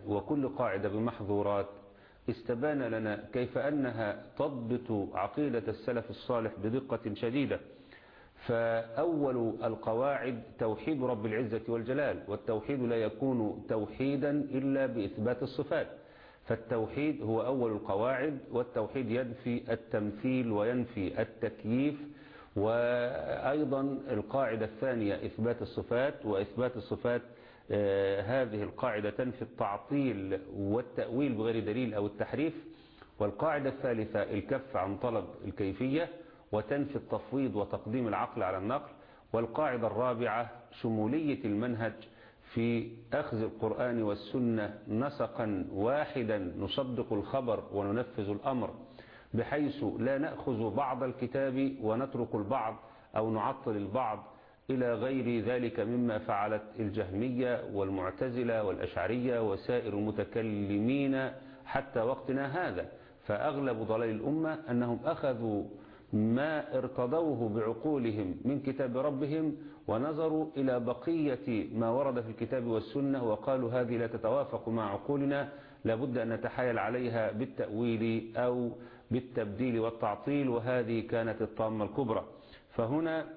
وكل قاعدة بمحظورات استبان لنا كيف أنها تضبط عقيدة السلف الصالح بدقة شديدة فأول القواعد توحيد رب العزة والجلال والتوحيد لا يكون توحيدا إلا بإثبات الصفات فالتوحيد هو أول القواعد والتوحيد ينفي التمثيل وينفي التكييف وأيضا القاعدة الثانية إثبات الصفات وإثبات الصفات آه هذه القاعدة تنفي التعطيل والتأويل بغير دليل أو التحريف والقاعدة الثالثة الكف عن طلب الكيفية وتنفي التفويض وتقديم العقل على النقل والقاعدة الرابعة شمولية المنهج في أخذ القرآن والسنة نسقا واحدا نصدق الخبر وننفذ الأمر بحيث لا نأخذ بعض الكتاب ونترك البعض أو نعطل البعض إلى غير ذلك مما فعلت الجهمية والمعتزلة والأشعرية وسائر المتكلمين حتى وقتنا هذا فأغلب ضلال الأمة أنهم أخذوا ما ارتضوه بعقولهم من كتاب ربهم ونظروا إلى بقية ما ورد في الكتاب والسنة وقالوا هذه لا تتوافق مع عقولنا لابد أن نتحايل عليها بالتأويل أو بالتبديل والتعطيل وهذه كانت الطامة الكبرى فهنا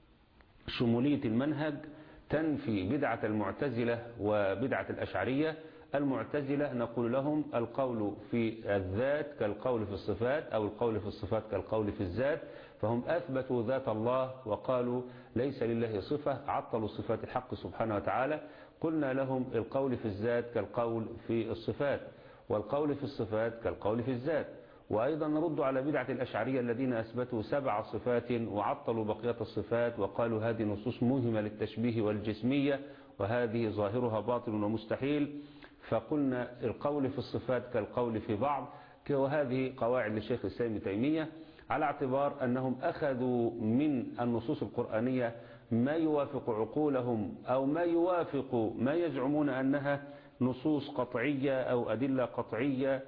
شمولية المنهج تنفي بدعة المعتزلة وبدعة الأشعرية المعتزلة نقول لهم القول في الذات كالقول في الصفات أو القول في الصفات كالقول في الذات فهم أثبتوا ذات الله وقالوا ليس لله صفة عطلوا صفات الحق سبحانه وتعالى قلنا لهم القول في الذات كالقول في الصفات والقول في الصفات كالقول في الذات وأيضا نرد على بدعة الأشعرية الذين أثبتوا سبع صفات وعطلوا بقية الصفات وقالوا هذه نصوص مهمة للتشبيه والجسمية وهذه ظاهرها باطل ومستحيل فقلنا القول في الصفات كالقول في بعض وهذه قواعد للشيخ الإسلام تيمية على اعتبار أنهم أخذوا من النصوص القرآنية ما يوافق عقولهم أو ما يوافق ما يزعمون أنها نصوص قطعية أو أدلة قطعية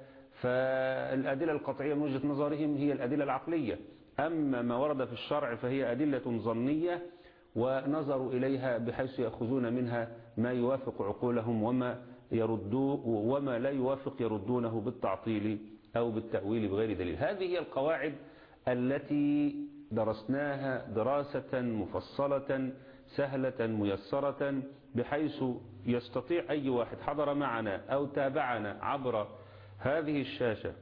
فالأدلة القطعية من وجهة نظرهم هي الأدلة العقلية أما ما ورد في الشرع فهي أدلة ظنية ونظروا إليها بحيث يأخذون منها ما يوافق عقولهم وما يردوه وما لا يوافق يردونه بالتعطيل أو بالتأويل بغير دليل هذه هي القواعد التي درسناها دراسة مفصلة سهلة ميسرة بحيث يستطيع أي واحد حضر معنا أو تابعنا عبر هذه الشاشة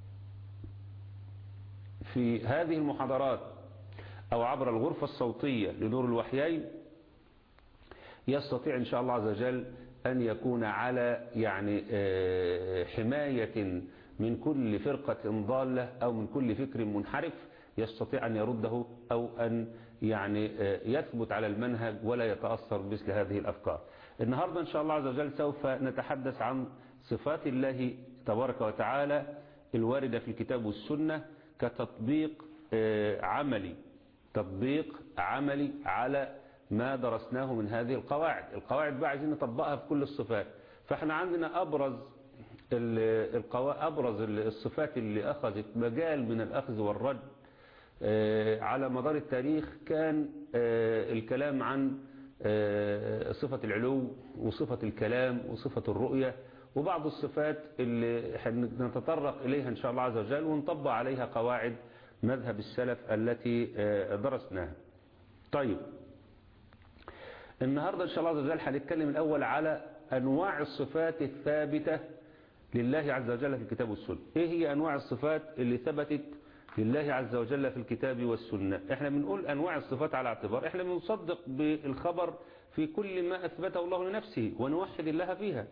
في هذه المحاضرات أو عبر الغرفة الصوتية لنور الوحيين يستطيع إن شاء الله عز وجل أن يكون على يعني حماية من كل فرقة ضالة أو من كل فكر منحرف يستطيع أن يرده أو أن يعني يثبت على المنهج ولا يتأثر بمثل هذه الأفكار النهاردة إن شاء الله عز وجل سوف نتحدث عن صفات الله تبارك وتعالى الواردة في الكتاب والسنة كتطبيق عملي تطبيق عملي على ما درسناه من هذه القواعد القواعد بقى عايزين نطبقها في كل الصفات فاحنا عندنا أبرز القوا... أبرز الصفات اللي أخذت مجال من الأخذ والرد على مدار التاريخ كان الكلام عن صفة العلو وصفة الكلام وصفة الرؤية وبعض الصفات اللي نتطرق إليها إن شاء الله عز وجل ونطبق عليها قواعد مذهب السلف التي درسناها طيب النهاردة إن شاء الله عز وجل هنتكلم الأول على أنواع الصفات الثابتة لله عز وجل في الكتاب والسنة إيه هي أنواع الصفات اللي ثبتت لله عز وجل في الكتاب والسنة احنا بنقول أنواع الصفات على اعتبار احنا بنصدق بالخبر في كل ما أثبته الله لنفسه ونوحد الله فيها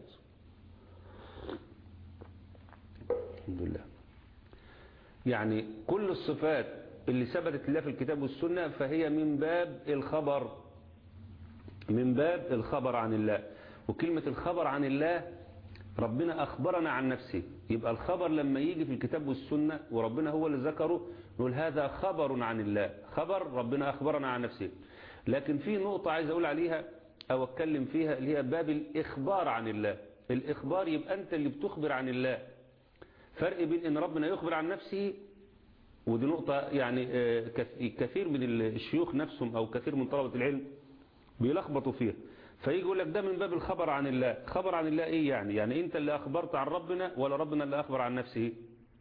الحمد لله يعني كل الصفات اللي ثبتت لله في الكتاب والسنة فهي من باب الخبر من باب الخبر عن الله وكلمة الخبر عن الله ربنا أخبرنا عن نفسه يبقى الخبر لما يجي في الكتاب والسنة وربنا هو اللي ذكره نقول هذا خبر عن الله خبر ربنا أخبرنا عن نفسه لكن في نقطة عايز أقول عليها أو أتكلم فيها اللي هي باب الإخبار عن الله الإخبار يبقى أنت اللي بتخبر عن الله فرق بين أن ربنا يخبر عن نفسه ودي نقطة يعني كثير من الشيوخ نفسهم أو كثير من طلبة العلم بيلخبطوا فيها فيجي يقول لك ده من باب الخبر عن الله خبر عن الله ايه يعني يعني انت اللي اخبرت عن ربنا ولا ربنا اللي اخبر عن نفسه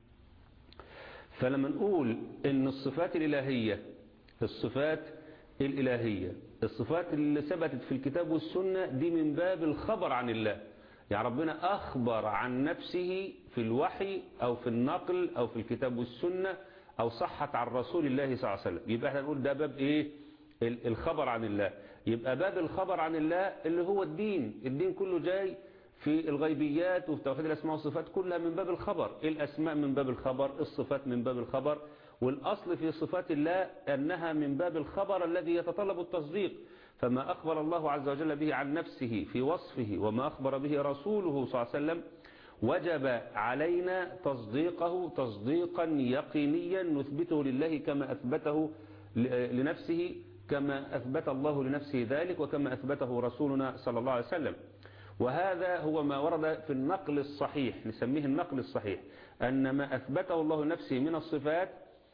فلما نقول ان الصفات الالهية الصفات الالهية الصفات اللي ثبتت في الكتاب والسنة دي من باب الخبر عن الله يعني ربنا اخبر عن نفسه في الوحي او في النقل او في الكتاب والسنة او صحت عن رسول الله صلى الله عليه وسلم يبقى احنا نقول ده باب ايه الخبر عن الله يبقى باب الخبر عن الله اللي هو الدين الدين كله جاي في الغيبيات وفي توحيد الأسماء والصفات كلها من باب الخبر الأسماء من باب الخبر الصفات من باب الخبر والأصل في صفات الله أنها من باب الخبر الذي يتطلب التصديق فما أخبر الله عز وجل به عن نفسه في وصفه وما أخبر به رسوله صلى الله عليه وسلم وجب علينا تصديقه تصديقا يقينيا نثبته لله كما أثبته لنفسه كما أثبت الله لنفسه ذلك وكما أثبته رسولنا صلى الله عليه وسلم وهذا هو ما ورد في النقل الصحيح نسميه النقل الصحيح أن ما أثبته الله نفسه من الصفات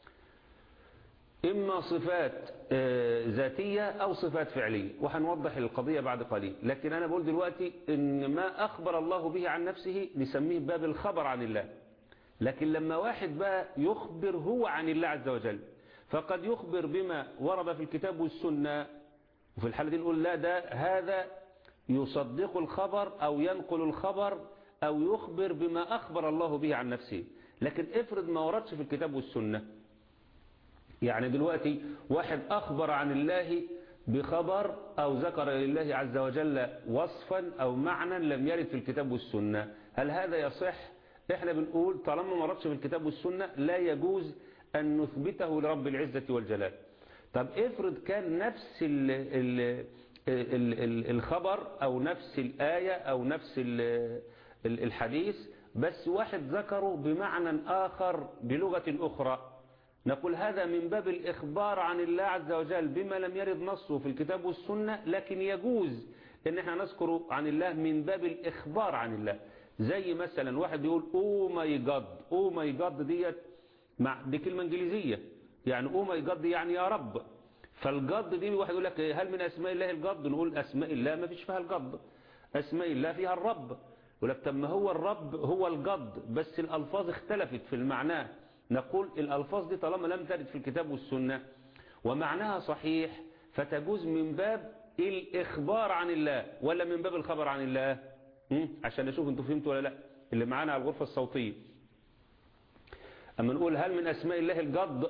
إما صفات ذاتية أو صفات فعلية وهنوضح القضية بعد قليل لكن أنا بقول دلوقتي إن ما أخبر الله به عن نفسه نسميه باب الخبر عن الله لكن لما واحد بقى يخبر هو عن الله عز وجل فقد يخبر بما ورد في الكتاب والسنة وفي الحالة دي نقول لا ده هذا يصدق الخبر أو ينقل الخبر أو يخبر بما أخبر الله به عن نفسه لكن افرض ما وردش في الكتاب والسنة يعني دلوقتي واحد أخبر عن الله بخبر أو ذكر لله عز وجل وصفا أو معنى لم يرد في الكتاب والسنة هل هذا يصح؟ احنا بنقول طالما ما وردش في الكتاب والسنة لا يجوز أن نثبته لرب العزة والجلال طب افرض كان نفس ال ال ال ال الخبر أو نفس الآية أو نفس ال الحديث بس واحد ذكره بمعنى آخر بلغة أخرى نقول هذا من باب الإخبار عن الله عز وجل بما لم يرد نصه في الكتاب والسنة لكن يجوز ان احنا نذكر عن الله من باب الإخبار عن الله زي مثلا واحد يقول او ماي جاد او ماي جاد ديت مع دي كلمة انجليزية يعني او ماي جاد يعني يا رب فالجد دي واحد يقول لك هل من اسماء الله الجد نقول اسماء الله ما فيش فيها الجد اسماء الله فيها الرب يقول لك طب ما هو الرب هو الجد بس الالفاظ اختلفت في المعنى نقول الالفاظ دي طالما لم ترد في الكتاب والسنة ومعناها صحيح فتجوز من باب الاخبار عن الله ولا من باب الخبر عن الله عشان نشوف انتوا فهمتوا ولا لا اللي معانا على الغرفة الصوتية اما نقول هل من اسماء الله الجد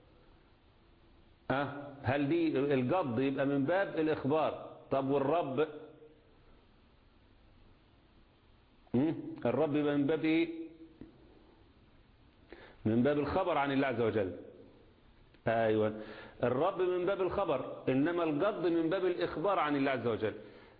أه هل دي الجد يبقى من باب الإخبار طب والرب الرب يبقى من باب إيه من باب الخبر عن الله عز وجل أيوة الرب من باب الخبر إنما الجد من باب الإخبار عن الله عز وجل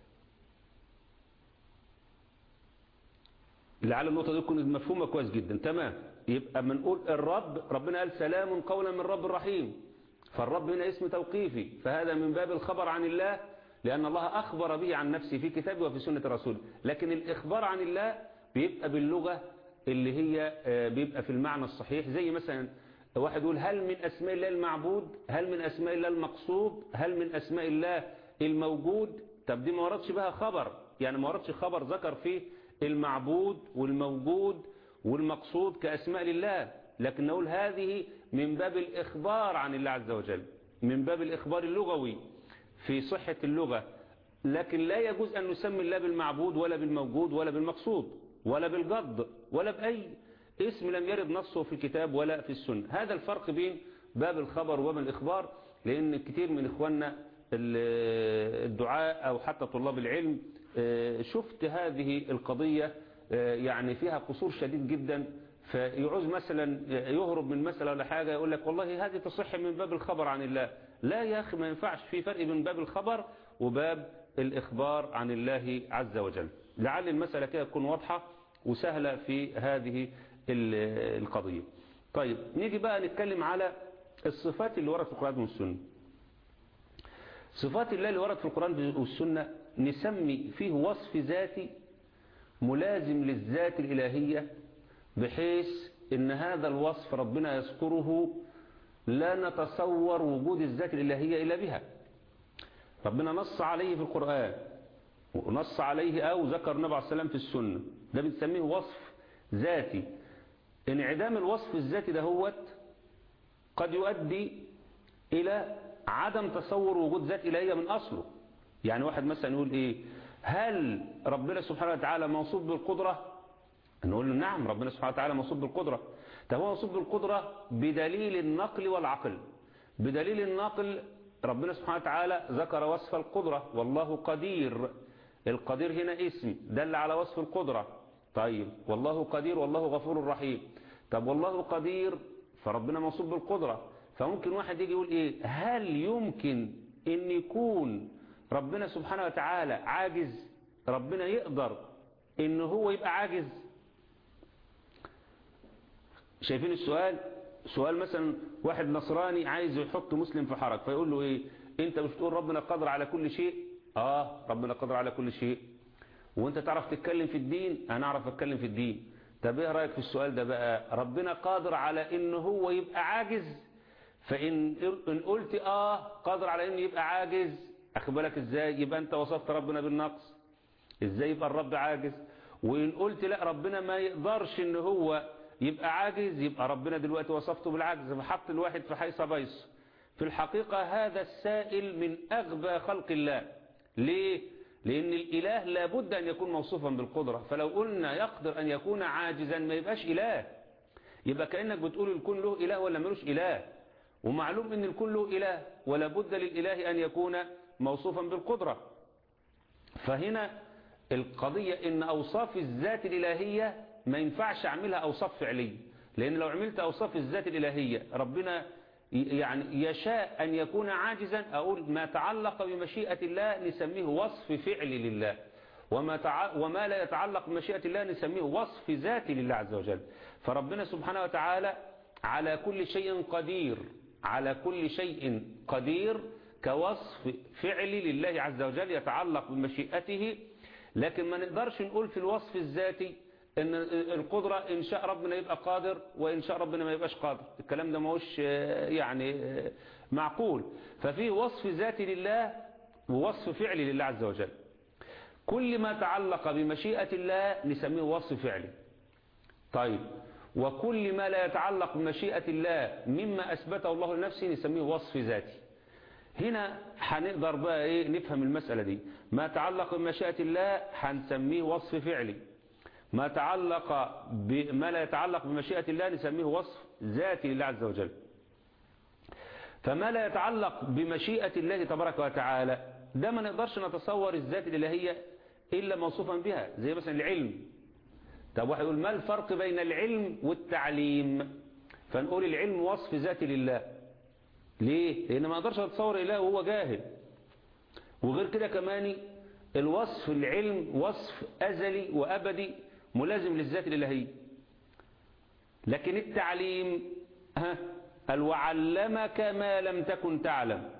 لعل النقطة دي تكون مفهومة كويس جدا تمام يبقى بنقول الرب ربنا قال سلام قولا من رب رحيم فالرب هنا اسم توقيفي فهذا من باب الخبر عن الله لأن الله أخبر به عن نفسه في كتابه وفي سنة رسوله لكن الإخبار عن الله بيبقى باللغة اللي هي بيبقى في المعنى الصحيح زي مثلا واحد يقول هل من أسماء الله المعبود هل من أسماء الله المقصود هل من أسماء الله الموجود طب دي ما وردش بها خبر يعني ما وردش خبر ذكر فيه المعبود والموجود والمقصود كأسماء لله لكن نقول هذه من باب الإخبار عن الله عز وجل من باب الإخبار اللغوي في صحة اللغة لكن لا يجوز أن نسمي الله بالمعبود ولا بالموجود ولا بالمقصود ولا بالجد ولا بأي اسم لم يرد نصه في الكتاب ولا في السنة هذا الفرق بين باب الخبر وباب الإخبار لأن كتير من إخواننا الدعاء أو حتى طلاب العلم شفت هذه القضية يعني فيها قصور شديد جدا فيعوز مثلا يهرب من مسألة ولا حاجة يقول لك والله هذه تصح من باب الخبر عن الله لا يا أخي ما ينفعش في فرق بين باب الخبر وباب الإخبار عن الله عز وجل لعل المسألة كده تكون واضحة وسهلة في هذه القضية طيب نيجي بقى نتكلم على الصفات اللي وردت في القرآن والسنة صفات الله اللي وردت في القرآن والسنة نسمي فيه وصف ذاتي ملازم للذات الإلهية بحيث ان هذا الوصف ربنا يذكره لا نتصور وجود الذات الإلهية إلا بها ربنا نص عليه في القرآن ونص عليه أو ذكر النبي عليه السلام في السنة ده بنسميه وصف ذاتي انعدام الوصف الذاتي ده هو قد يؤدي إلى عدم تصور وجود ذات إلهية من أصله يعني واحد مثلا يقول إيه هل ربنا سبحانه وتعالى موصوف بالقدرة نقول له نعم ربنا سبحانه وتعالى موصوف بالقدرة طب هو موصوف بالقدرة بدليل النقل والعقل بدليل النقل ربنا سبحانه وتعالى ذكر وصف القدرة والله قدير القدير هنا اسم دل على وصف القدرة طيب والله قدير والله غفور رحيم طب والله قدير فربنا موصوف بالقدرة فممكن واحد يجي يقول ايه هل يمكن ان يكون ربنا سبحانه وتعالى عاجز ربنا يقدر ان هو يبقى عاجز شايفين السؤال سؤال مثلا واحد نصراني عايز يحط مسلم في حرج فيقول له ايه انت مش تقول ربنا قادر على كل شيء اه ربنا قادر على كل شيء وانت تعرف تتكلم في الدين انا اعرف اتكلم في الدين طب ايه رايك في السؤال ده بقى ربنا قادر على ان هو يبقى عاجز فان ان قلت اه قادر على انه يبقى عاجز اخد بالك ازاي يبقى انت وصفت ربنا بالنقص ازاي يبقى الرب عاجز وان قلت لا ربنا ما يقدرش ان هو يبقى عاجز يبقى ربنا دلوقتي وصفته بالعجز فحط الواحد في حيث بيص في الحقيقة هذا السائل من أغبى خلق الله ليه؟ لأن الإله لابد أن يكون موصوفا بالقدرة فلو قلنا يقدر أن يكون عاجزا ما يبقاش إله يبقى كأنك بتقول الكون له إله ولا ملوش إله ومعلوم أن الكون له إله ولا بد للإله أن يكون موصوفا بالقدرة فهنا القضية أن أوصاف الذات الإلهية ما ينفعش أعملها أوصاف فعلية لأن لو عملت أوصاف الذات الإلهية ربنا يعني يشاء أن يكون عاجزا أقول ما تعلق بمشيئة الله نسميه وصف فعلي لله وما, تع... وما لا يتعلق بمشيئة الله نسميه وصف ذاتي لله عز وجل فربنا سبحانه وتعالى على كل شيء قدير على كل شيء قدير كوصف فعلي لله عز وجل يتعلق بمشيئته لكن ما نقدرش نقول في الوصف الذاتي ان القدرة ان شاء ربنا يبقى قادر وان شاء ربنا ما يبقاش قادر الكلام ده ماهوش يعني معقول ففي وصف ذاتي لله ووصف فعلي لله عز وجل كل ما تعلق بمشيئة الله نسميه وصف فعلي طيب وكل ما لا يتعلق بمشيئة الله مما أثبته الله لنفسه نسميه وصف ذاتي هنا هنقدر بقى ايه نفهم المسألة دي ما تعلق بمشيئة الله هنسميه وصف فعلي ما تعلق بما لا يتعلق بمشيئة الله نسميه وصف ذاتي لله عز وجل فما لا يتعلق بمشيئة الله تبارك وتعالى ده ما نقدرش نتصور الذات الإلهية إلا موصوفا بها زي مثلا العلم طب واحد يقول ما الفرق بين العلم والتعليم فنقول العلم وصف ذاتي لله ليه لأن ما نقدرش نتصور إله وهو جاهل وغير كده كمان الوصف العلم وصف أزلي وأبدي ملازم للذات الإلهية لكن التعليم ها قال وعلمك ما لم تكن تعلم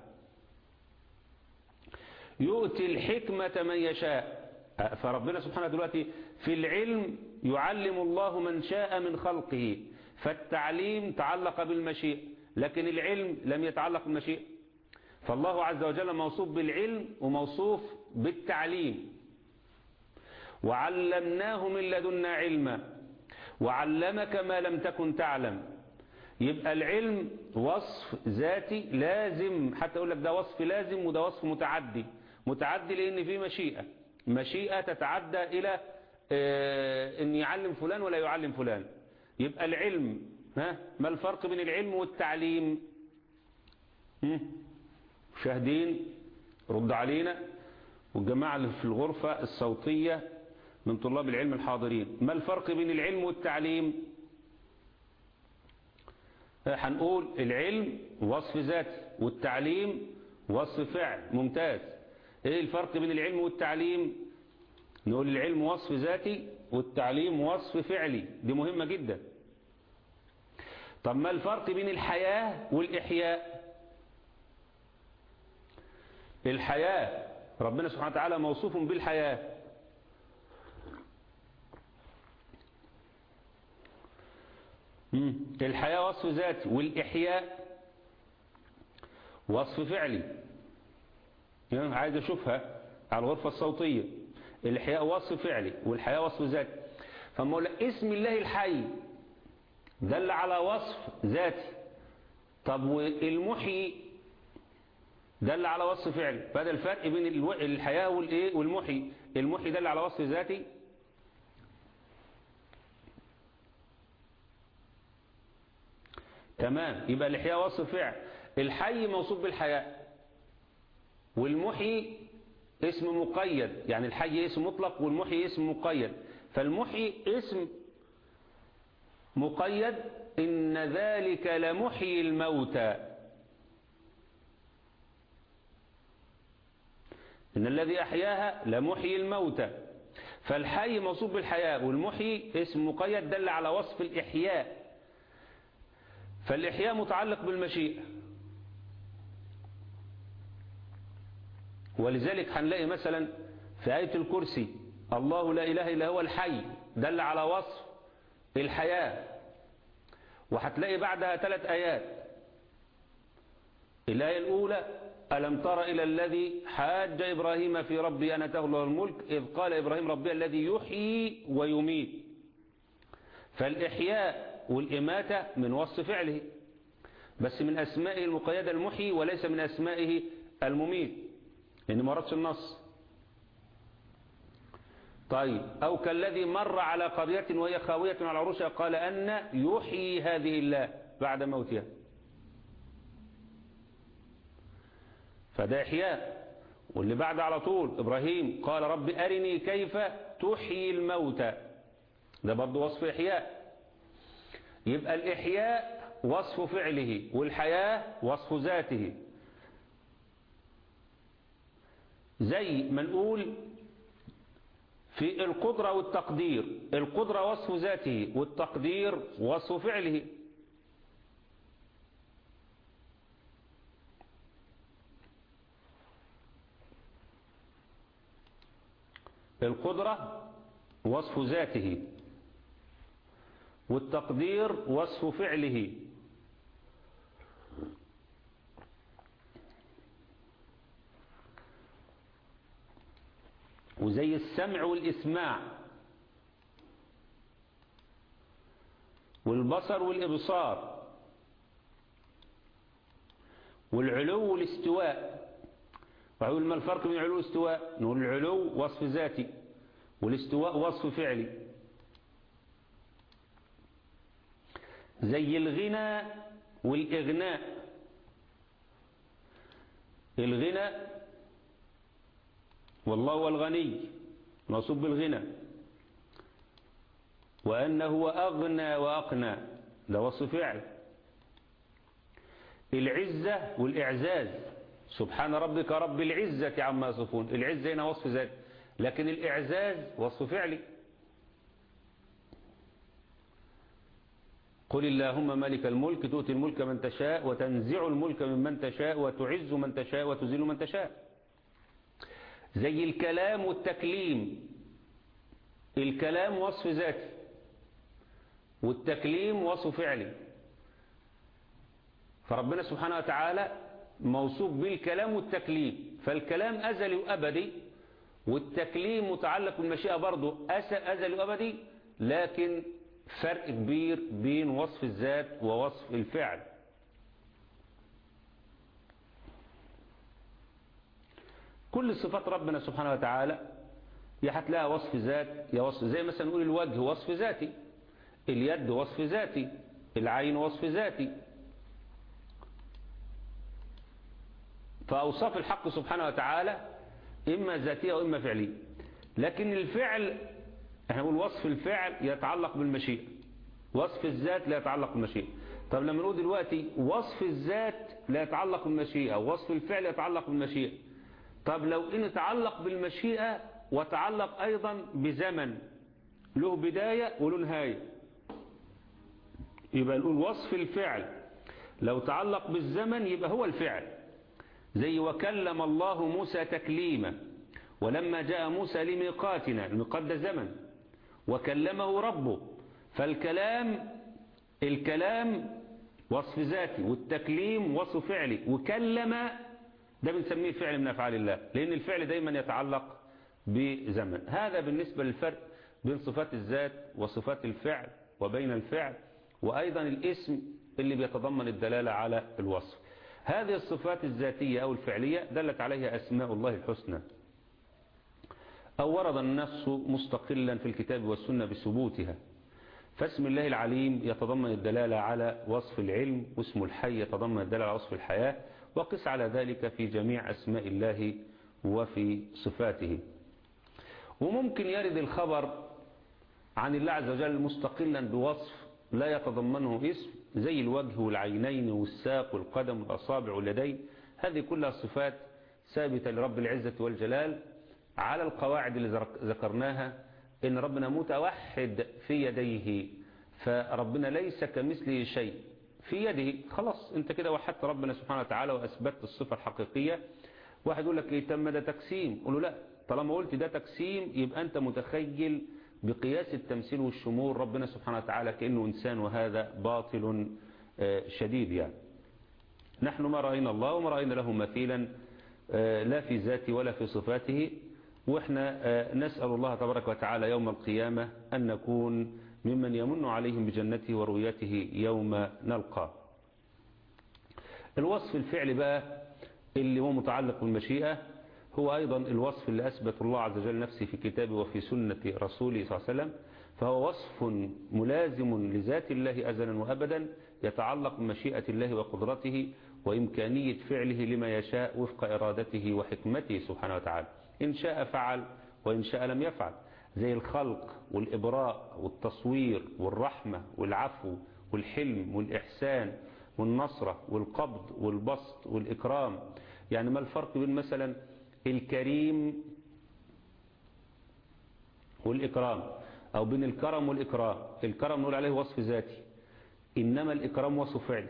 يؤتي الحكمة من يشاء فربنا سبحانه دلوقتي في العلم يعلم الله من شاء من خلقه فالتعليم تعلق بالمشيئة لكن العلم لم يتعلق بالمشيئة فالله عز وجل موصوف بالعلم وموصوف بالتعليم وعلمناه من لدنا علما وعلمك ما لم تكن تعلم يبقى العلم وصف ذاتي لازم حتى يقول لك ده وصف لازم وده وصف متعدي متعدي لان فيه مشيئة مشيئة تتعدى الى اه ان يعلم فلان ولا يعلم فلان يبقى العلم ها ما الفرق بين العلم والتعليم شاهدين رد علينا والجماعة اللي في الغرفة الصوتية من طلاب العلم الحاضرين ما الفرق بين العلم والتعليم هنقول العلم وصف ذاتي والتعليم وصف فعل ممتاز ايه الفرق بين العلم والتعليم نقول العلم وصف ذاتي والتعليم وصف فعلي دي مهمة جدا طب ما الفرق بين الحياة والإحياء الحياة ربنا سبحانه وتعالى موصوف بالحياة الحياة وصف ذاتي والإحياء وصف فعلي يعني عايز أشوفها على الغرفة الصوتية الإحياء وصف فعلي والحياة وصف ذاتي فما أقول لك اسم الله الحي دل على وصف ذاتي طب والمحيي دل على وصف فعلي فهذا الفرق بين الو- الحياة والإيه والمحيي المحيي دل على وصف ذاتي تمام يبقى الإحياء وصف فعل الحي موصوف بالحياة والمحيي اسم مقيد يعني الحي اسم مطلق والمحيي اسم مقيد فالمحيي اسم مقيد إن ذلك لمحيي الموتى إن الذي أحياها لمحيي الموتى فالحي موصوف بالحياة والمحيي اسم مقيد دل على وصف الإحياء فالإحياء متعلق بالمشيئة ولذلك هنلاقي مثلا في آية الكرسي الله لا إله إلا هو الحي دل على وصف الحياة وهتلاقي بعدها ثلاث آيات الآية الأولى ألم تر إلى الذي حاج إبراهيم في ربي أن أتاه الله الملك إذ قال إبراهيم ربي الذي يحيي ويميت فالإحياء والإماتة من وصف فعله بس من أسمائه المقيدة المحيي وليس من أسمائه المميت لأن ما وردش النص طيب أو كالذي مر على قرية وهي خاوية على عروشها قال أن يحيي هذه الله بعد موتها فده إحياء واللي بعد على طول إبراهيم قال رب أرني كيف تحيي الموتى ده برضه وصف إحياء يبقى الإحياء وصف فعله والحياة وصف ذاته زي ما نقول في القدرة والتقدير القدرة وصف ذاته والتقدير وصف فعله القدرة وصف ذاته والتقدير وصف فعله وزي السمع والإسماع والبصر والإبصار والعلو والاستواء ويقول ما الفرق بين العلو والاستواء نقول العلو وصف ذاتي والاستواء وصف فعلي زي الغنى والإغناء الغنى والله هو الغني موصوف بالغنى وأنه هو أغنى وأقنى ده وصف فعل العزة والإعزاز سبحان ربك رب العزة عما يصفون العزة هنا وصف ذات لكن الإعزاز وصف فعلي قل اللهم مالك الملك تؤتي الملك من تشاء وتنزع الملك ممن تشاء وتعز من تشاء وتذل من تشاء زي الكلام والتكليم الكلام وصف ذاتي والتكليم وصف فعلي فربنا سبحانه وتعالى موصوف بالكلام والتكليم فالكلام أزلي وأبدي والتكليم متعلق بالمشيئة برضه أزلي وأبدي لكن فرق كبير بين وصف الذات ووصف الفعل كل صفات ربنا سبحانه وتعالى يا هتلاقيها وصف ذات يا وصف زي مثلا نقول الوجه وصف ذاتي اليد وصف ذاتي العين وصف ذاتي فأوصاف الحق سبحانه وتعالى إما ذاتية وإما فعلية لكن الفعل احنا نقول وصف الفعل يتعلق بالمشيئة وصف الذات لا يتعلق بالمشيئة طب لما نقول دلوقتي وصف الذات لا يتعلق بالمشيئة ووصف الفعل يتعلق بالمشيئة طب لو إن تعلق بالمشيئة وتعلق أيضا بزمن له بداية وله نهاية يبقى نقول وصف الفعل لو تعلق بالزمن يبقى هو الفعل زي وكلم الله موسى تكليما ولما جاء موسى لميقاتنا الميقات ده زمن وكلمه ربه فالكلام الكلام وصف ذاتي والتكليم وصف فعلي وكلم ده بنسميه فعل من أفعال الله لأن الفعل دايما يتعلق بزمن هذا بالنسبة للفرق بين صفات الذات وصفات الفعل وبين الفعل وأيضا الاسم اللي بيتضمن الدلالة على الوصف هذه الصفات الذاتية أو الفعلية دلت عليها أسماء الله الحسنى أو ورد النص مستقلا في الكتاب والسنة بثبوتها فاسم الله العليم يتضمن الدلالة على وصف العلم واسم الحي يتضمن الدلالة على وصف الحياة وقس على ذلك في جميع أسماء الله وفي صفاته وممكن يرد الخبر عن الله عز وجل مستقلا بوصف لا يتضمنه اسم زي الوجه والعينين والساق والقدم والأصابع واليدين هذه كلها صفات ثابتة لرب العزة والجلال على القواعد اللي ذكرناها إن ربنا متوحد في يديه فربنا ليس كمثله شيء في يده خلاص انت كده وحدت ربنا سبحانه وتعالى وأثبتت الصفة الحقيقية واحد يقول لك ايه تم ده تقسيم قول له لا طالما قلت ده تقسيم يبقى انت متخيل بقياس التمثيل والشمول ربنا سبحانه وتعالى كأنه إنسان وهذا باطل شديد يعني نحن ما رأينا الله وما رأينا له مثيلا لا في ذاته ولا في صفاته وإحنا نسأل الله تبارك وتعالى يوم القيامة أن نكون ممن يمن عليهم بجنته ورؤيته يوم نلقاه الوصف الفعلي بقى اللي هو متعلق بالمشيئة هو أيضا الوصف اللي أثبت الله عز وجل نفسه في كتابه وفي سنة رسوله صلى الله عليه وسلم فهو وصف ملازم لذات الله أزلا وأبدا يتعلق بمشيئة الله وقدرته وإمكانية فعله لما يشاء وفق إرادته وحكمته سبحانه وتعالى إن شاء فعل وإن شاء لم يفعل زي الخلق والإبراء والتصوير والرحمة والعفو والحلم والإحسان والنصرة والقبض والبسط والإكرام يعني ما الفرق بين مثلا الكريم والإكرام أو بين الكرم والإكرام الكرم نقول عليه وصف ذاتي إنما الإكرام وصف فعلي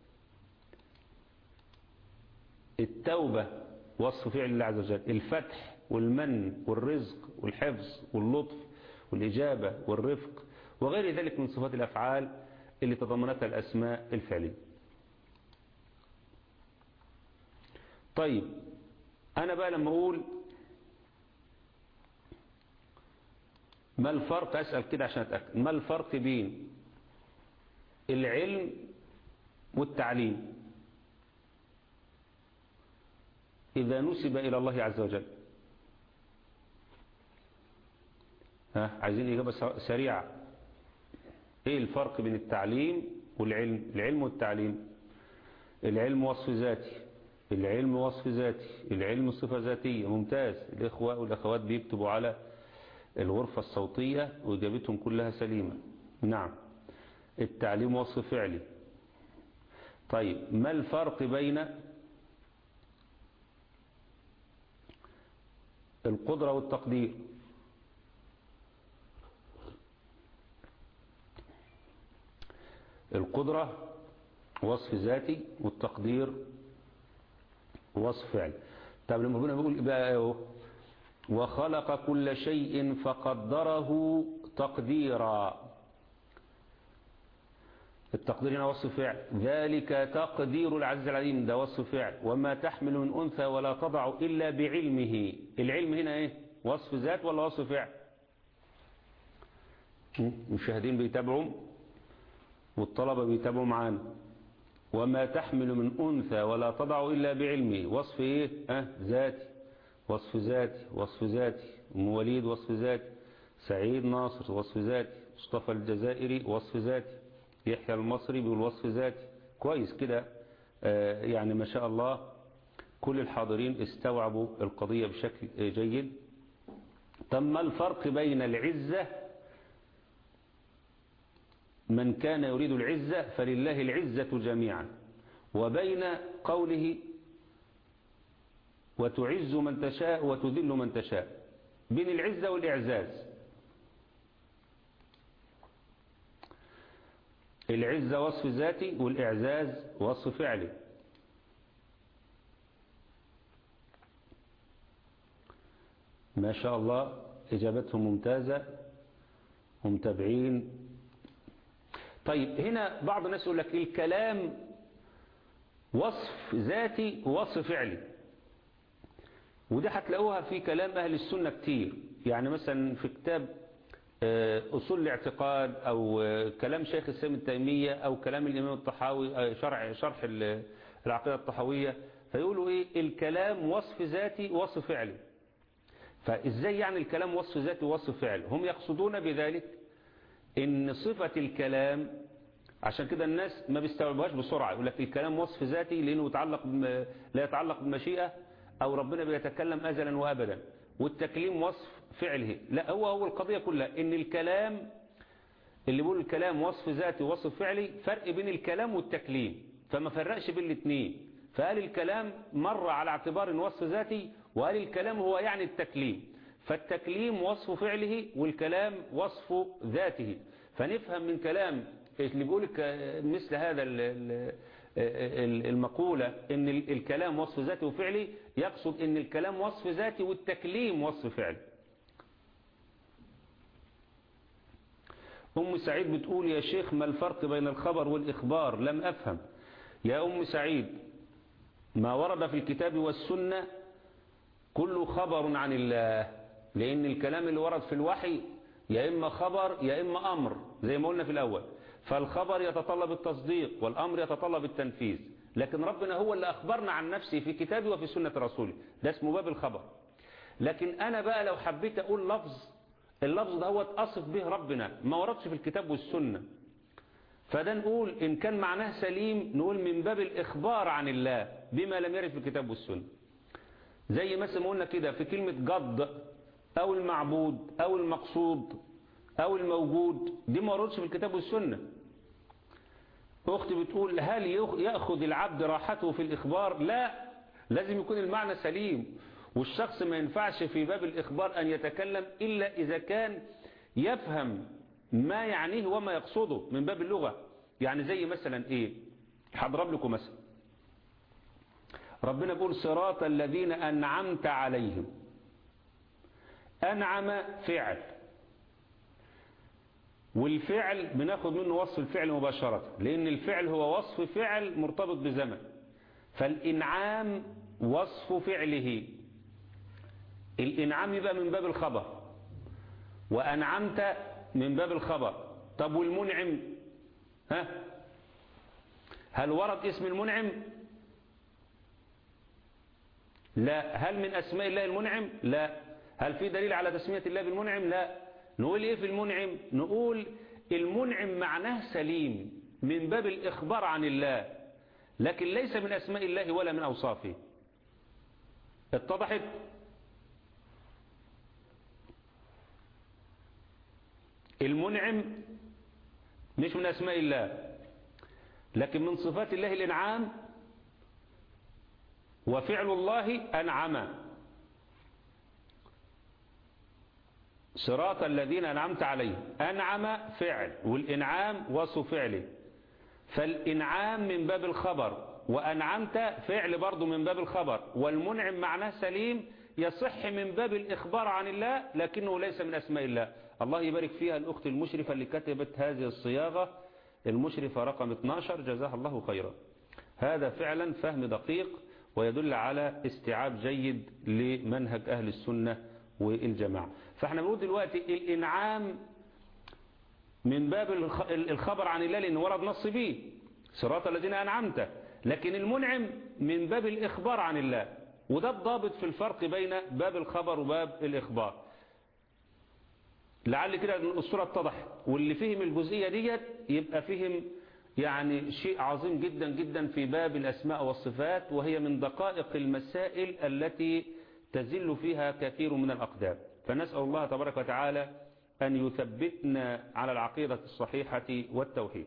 التوبة وصف فعل الله عز وجل الفتح والمن والرزق والحفظ واللطف والإجابة والرفق وغير ذلك من صفات الأفعال اللي تضمنتها الأسماء الفعلية طيب أنا بقى لما أقول ما الفرق أسأل كده عشان أتأكد ما الفرق بين العلم والتعليم إذا نسب إلى الله عز وجل ها عايزين إجابة سريعة إيه الفرق بين التعليم والعلم العلم والتعليم العلم وصف ذاتي العلم وصف ذاتي العلم صفة ذاتية ممتاز الإخوة والأخوات بيكتبوا على الغرفة الصوتية وإجابتهم كلها سليمة نعم التعليم وصف فعلي طيب ما الفرق بين القدرة والتقدير القدرة وصف ذاتي والتقدير وصف فعل طب لما ربنا بيقول بقى وخلق كل شيء فقدره تقديرا التقدير هنا وصف فعل ذلك تقدير العزيز العليم ده وصف فعل وما تحمل من أنثى ولا تضع إلا بعلمه العلم هنا ايه وصف ذات ولا وصف فعل المشاهدين بيتابعوا والطلبة بيتابعوا معانا وما تحمل من أنثى ولا تضع إلا بعلمه وصف إيه أه ذاتي وصف ذاتي وصف ذاتي أم وليد وصف ذاتي سعيد ناصر وصف ذاتي مصطفى الجزائري وصف ذاتي يحيى المصري بيقول وصف ذاتي كويس كده آه يعني ما شاء الله كل الحاضرين استوعبوا القضية بشكل جيد تم الفرق بين العزة من كان يريد العزة فلله العزة جميعا وبين قوله وتعز من تشاء وتذل من تشاء بين العزة والإعزاز العزة وصف ذاتي والإعزاز وصف فعلي ما شاء الله إجابتهم ممتازة ومتابعين طيب هنا بعض الناس يقول لك الكلام وصف ذاتي ووصف فعلي ودي هتلاقوها في كلام أهل السنة كتير يعني مثلا في كتاب أصول الاعتقاد أو كلام شيخ السلام التيمية أو كلام الإمام الطحاوي شرح, شرح العقيدة الطحاوية فيقولوا إيه الكلام وصف ذاتي وصف فعلي فإزاي يعني الكلام وصف ذاتي ووصف فعلي هم يقصدون بذلك إن صفة الكلام عشان كده الناس ما بيستوعبوهاش بسرعة يقول لك الكلام وصف ذاتي لأنه يتعلق لا يتعلق بالمشيئة أو ربنا بيتكلم أزلا وأبدا والتكليم وصف فعله لا هو هو القضية كلها إن الكلام اللي بيقول الكلام وصف ذاتي ووصف فعلي فرق بين الكلام والتكليم فما فرقش بين الاثنين فقال الكلام مر على اعتبار إن وصف ذاتي وقال الكلام هو يعني التكليم فالتكليم وصف فعله والكلام وصف ذاته فنفهم من كلام اللي بيقول مثل هذا المقولة ان الكلام وصف ذاتي وفعلي يقصد ان الكلام وصف ذاتي والتكليم وصف فعلي أم سعيد بتقول يا شيخ ما الفرق بين الخبر والإخبار لم أفهم يا أم سعيد ما ورد في الكتاب والسنة كله خبر عن الله لأن الكلام اللي ورد في الوحي يا إما خبر يا إما أمر زي ما قلنا في الأول فالخبر يتطلب التصديق والأمر يتطلب التنفيذ لكن ربنا هو اللي أخبرنا عن نفسه في كتابه وفي سنة رسوله ده اسمه باب الخبر لكن أنا بقى لو حبيت أقول لفظ اللفظ ده هو أصف به ربنا ما وردش في الكتاب والسنة فده نقول إن كان معناه سليم نقول من باب الإخبار عن الله بما لم يرد في الكتاب والسنة زي مثلا ما قلنا كده في كلمة قد أو المعبود أو المقصود أو الموجود دي ما وردش في الكتاب والسنة أختي بتقول هل يأخذ العبد راحته في الإخبار لا لازم يكون المعنى سليم والشخص ما ينفعش في باب الإخبار أن يتكلم إلا إذا كان يفهم ما يعنيه وما يقصده من باب اللغة يعني زي مثلا إيه هضرب لكم مثلا ربنا بيقول صراط الذين أنعمت عليهم أنعم فعل والفعل بناخد منه وصف الفعل مباشرة لأن الفعل هو وصف فعل مرتبط بزمن فالإنعام وصف فعله الإنعام يبقى من باب الخبر وأنعمت من باب الخبر طب والمنعم ها هل ورد اسم المنعم لا هل من أسماء الله المنعم لا هل في دليل على تسمية الله بالمنعم لا نقول ايه في المنعم نقول المنعم معناه سليم من باب الإخبار عن الله لكن ليس من أسماء الله ولا من أوصافه اتضحت المنعم مش من أسماء الله لكن من صفات الله الإنعام وفعل الله أنعم صراط الذين أنعمت عليهم أنعم فعل والإنعام وصف فعله فالإنعام من باب الخبر وأنعمت فعل برضه من باب الخبر والمنعم معناه سليم يصح من باب الإخبار عن الله لكنه ليس من أسماء الله الله يبارك فيها الأخت المشرفة اللي كتبت هذه الصياغة المشرفة رقم 12 جزاها الله خيرا هذا فعلا فهم دقيق ويدل على استيعاب جيد لمنهج أهل السنة والجماعة فاحنا بنقول دلوقتي الإنعام من باب الخبر عن الله لأنه ورد نص به صراط الذين أنعمت لكن المنعم من باب الإخبار عن الله وده الضابط في الفرق بين باب الخبر وباب الإخبار لعل كده الصورة اتضحت واللي فهم الجزئية ديت يبقى فهم يعني شيء عظيم جدا جدا في باب الأسماء والصفات وهي من دقائق المسائل التي تزل فيها كثير من الأقدام فنسأل الله تبارك وتعالى أن يثبتنا على العقيدة الصحيحة والتوحيد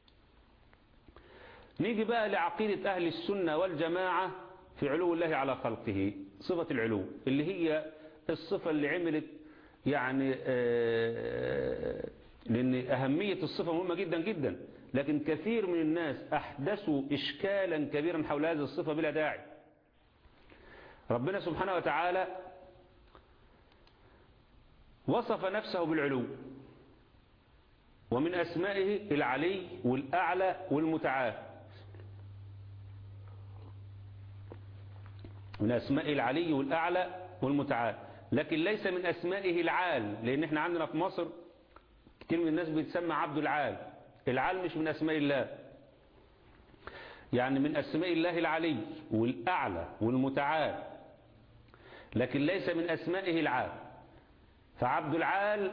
نيجي بقى لعقيدة أهل السنة والجماعة في علو الله على خلقه صفة العلو اللي هي الصفة اللي عملت يعني آه لأن أهمية الصفة مهمة جدا جدا لكن كثير من الناس أحدثوا إشكالا كبيرا حول هذه الصفة بلا داعي ربنا سبحانه وتعالى وصف نفسه بالعلو ومن أسمائه العلي والأعلى والمتعال من أسماء العلي والأعلى والمتعال لكن ليس من أسمائه العال لأن احنا عندنا في مصر كتير من الناس بيتسمى عبد العال العال مش من أسماء الله يعني من أسماء الله العلي والأعلى والمتعال لكن ليس من أسمائه العال فعبد العال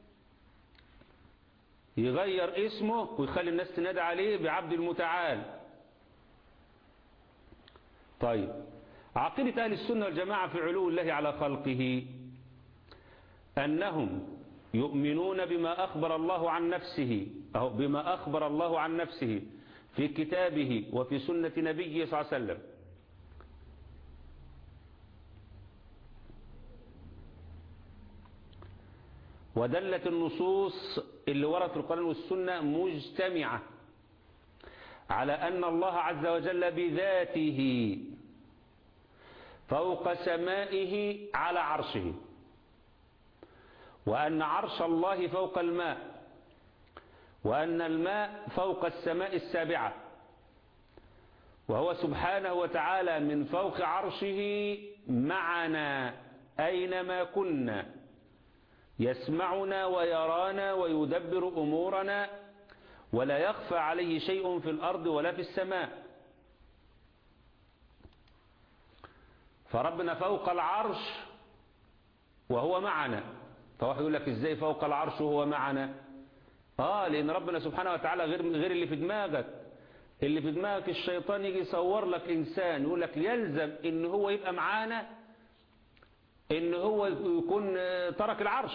يغير اسمه ويخلي الناس تنادى عليه بعبد المتعال طيب عقيدة أهل السنة والجماعة في علو الله على خلقه أنهم يؤمنون بما أخبر الله عن نفسه أو بما أخبر الله عن نفسه في كتابه وفي سنة نبيه صلى الله عليه وسلم ودلت النصوص اللي ورد في القرآن والسنة مجتمعة على أن الله عز وجل بذاته فوق سمائه على عرشه وأن عرش الله فوق الماء وأن الماء فوق السماء السابعة وهو سبحانه وتعالى من فوق عرشه معنا أينما كنا يسمعنا ويرانا ويدبر أمورنا ولا يخفى عليه شيء في الأرض ولا في السماء فربنا فوق العرش وهو معنا فواحد يقول لك ازاي فوق العرش وهو معنا اه لان ربنا سبحانه وتعالى غير غير اللي في دماغك اللي في دماغك الشيطان يجي يصور لك انسان يقول لك يلزم ان هو يبقى معانا ان هو يكون ترك العرش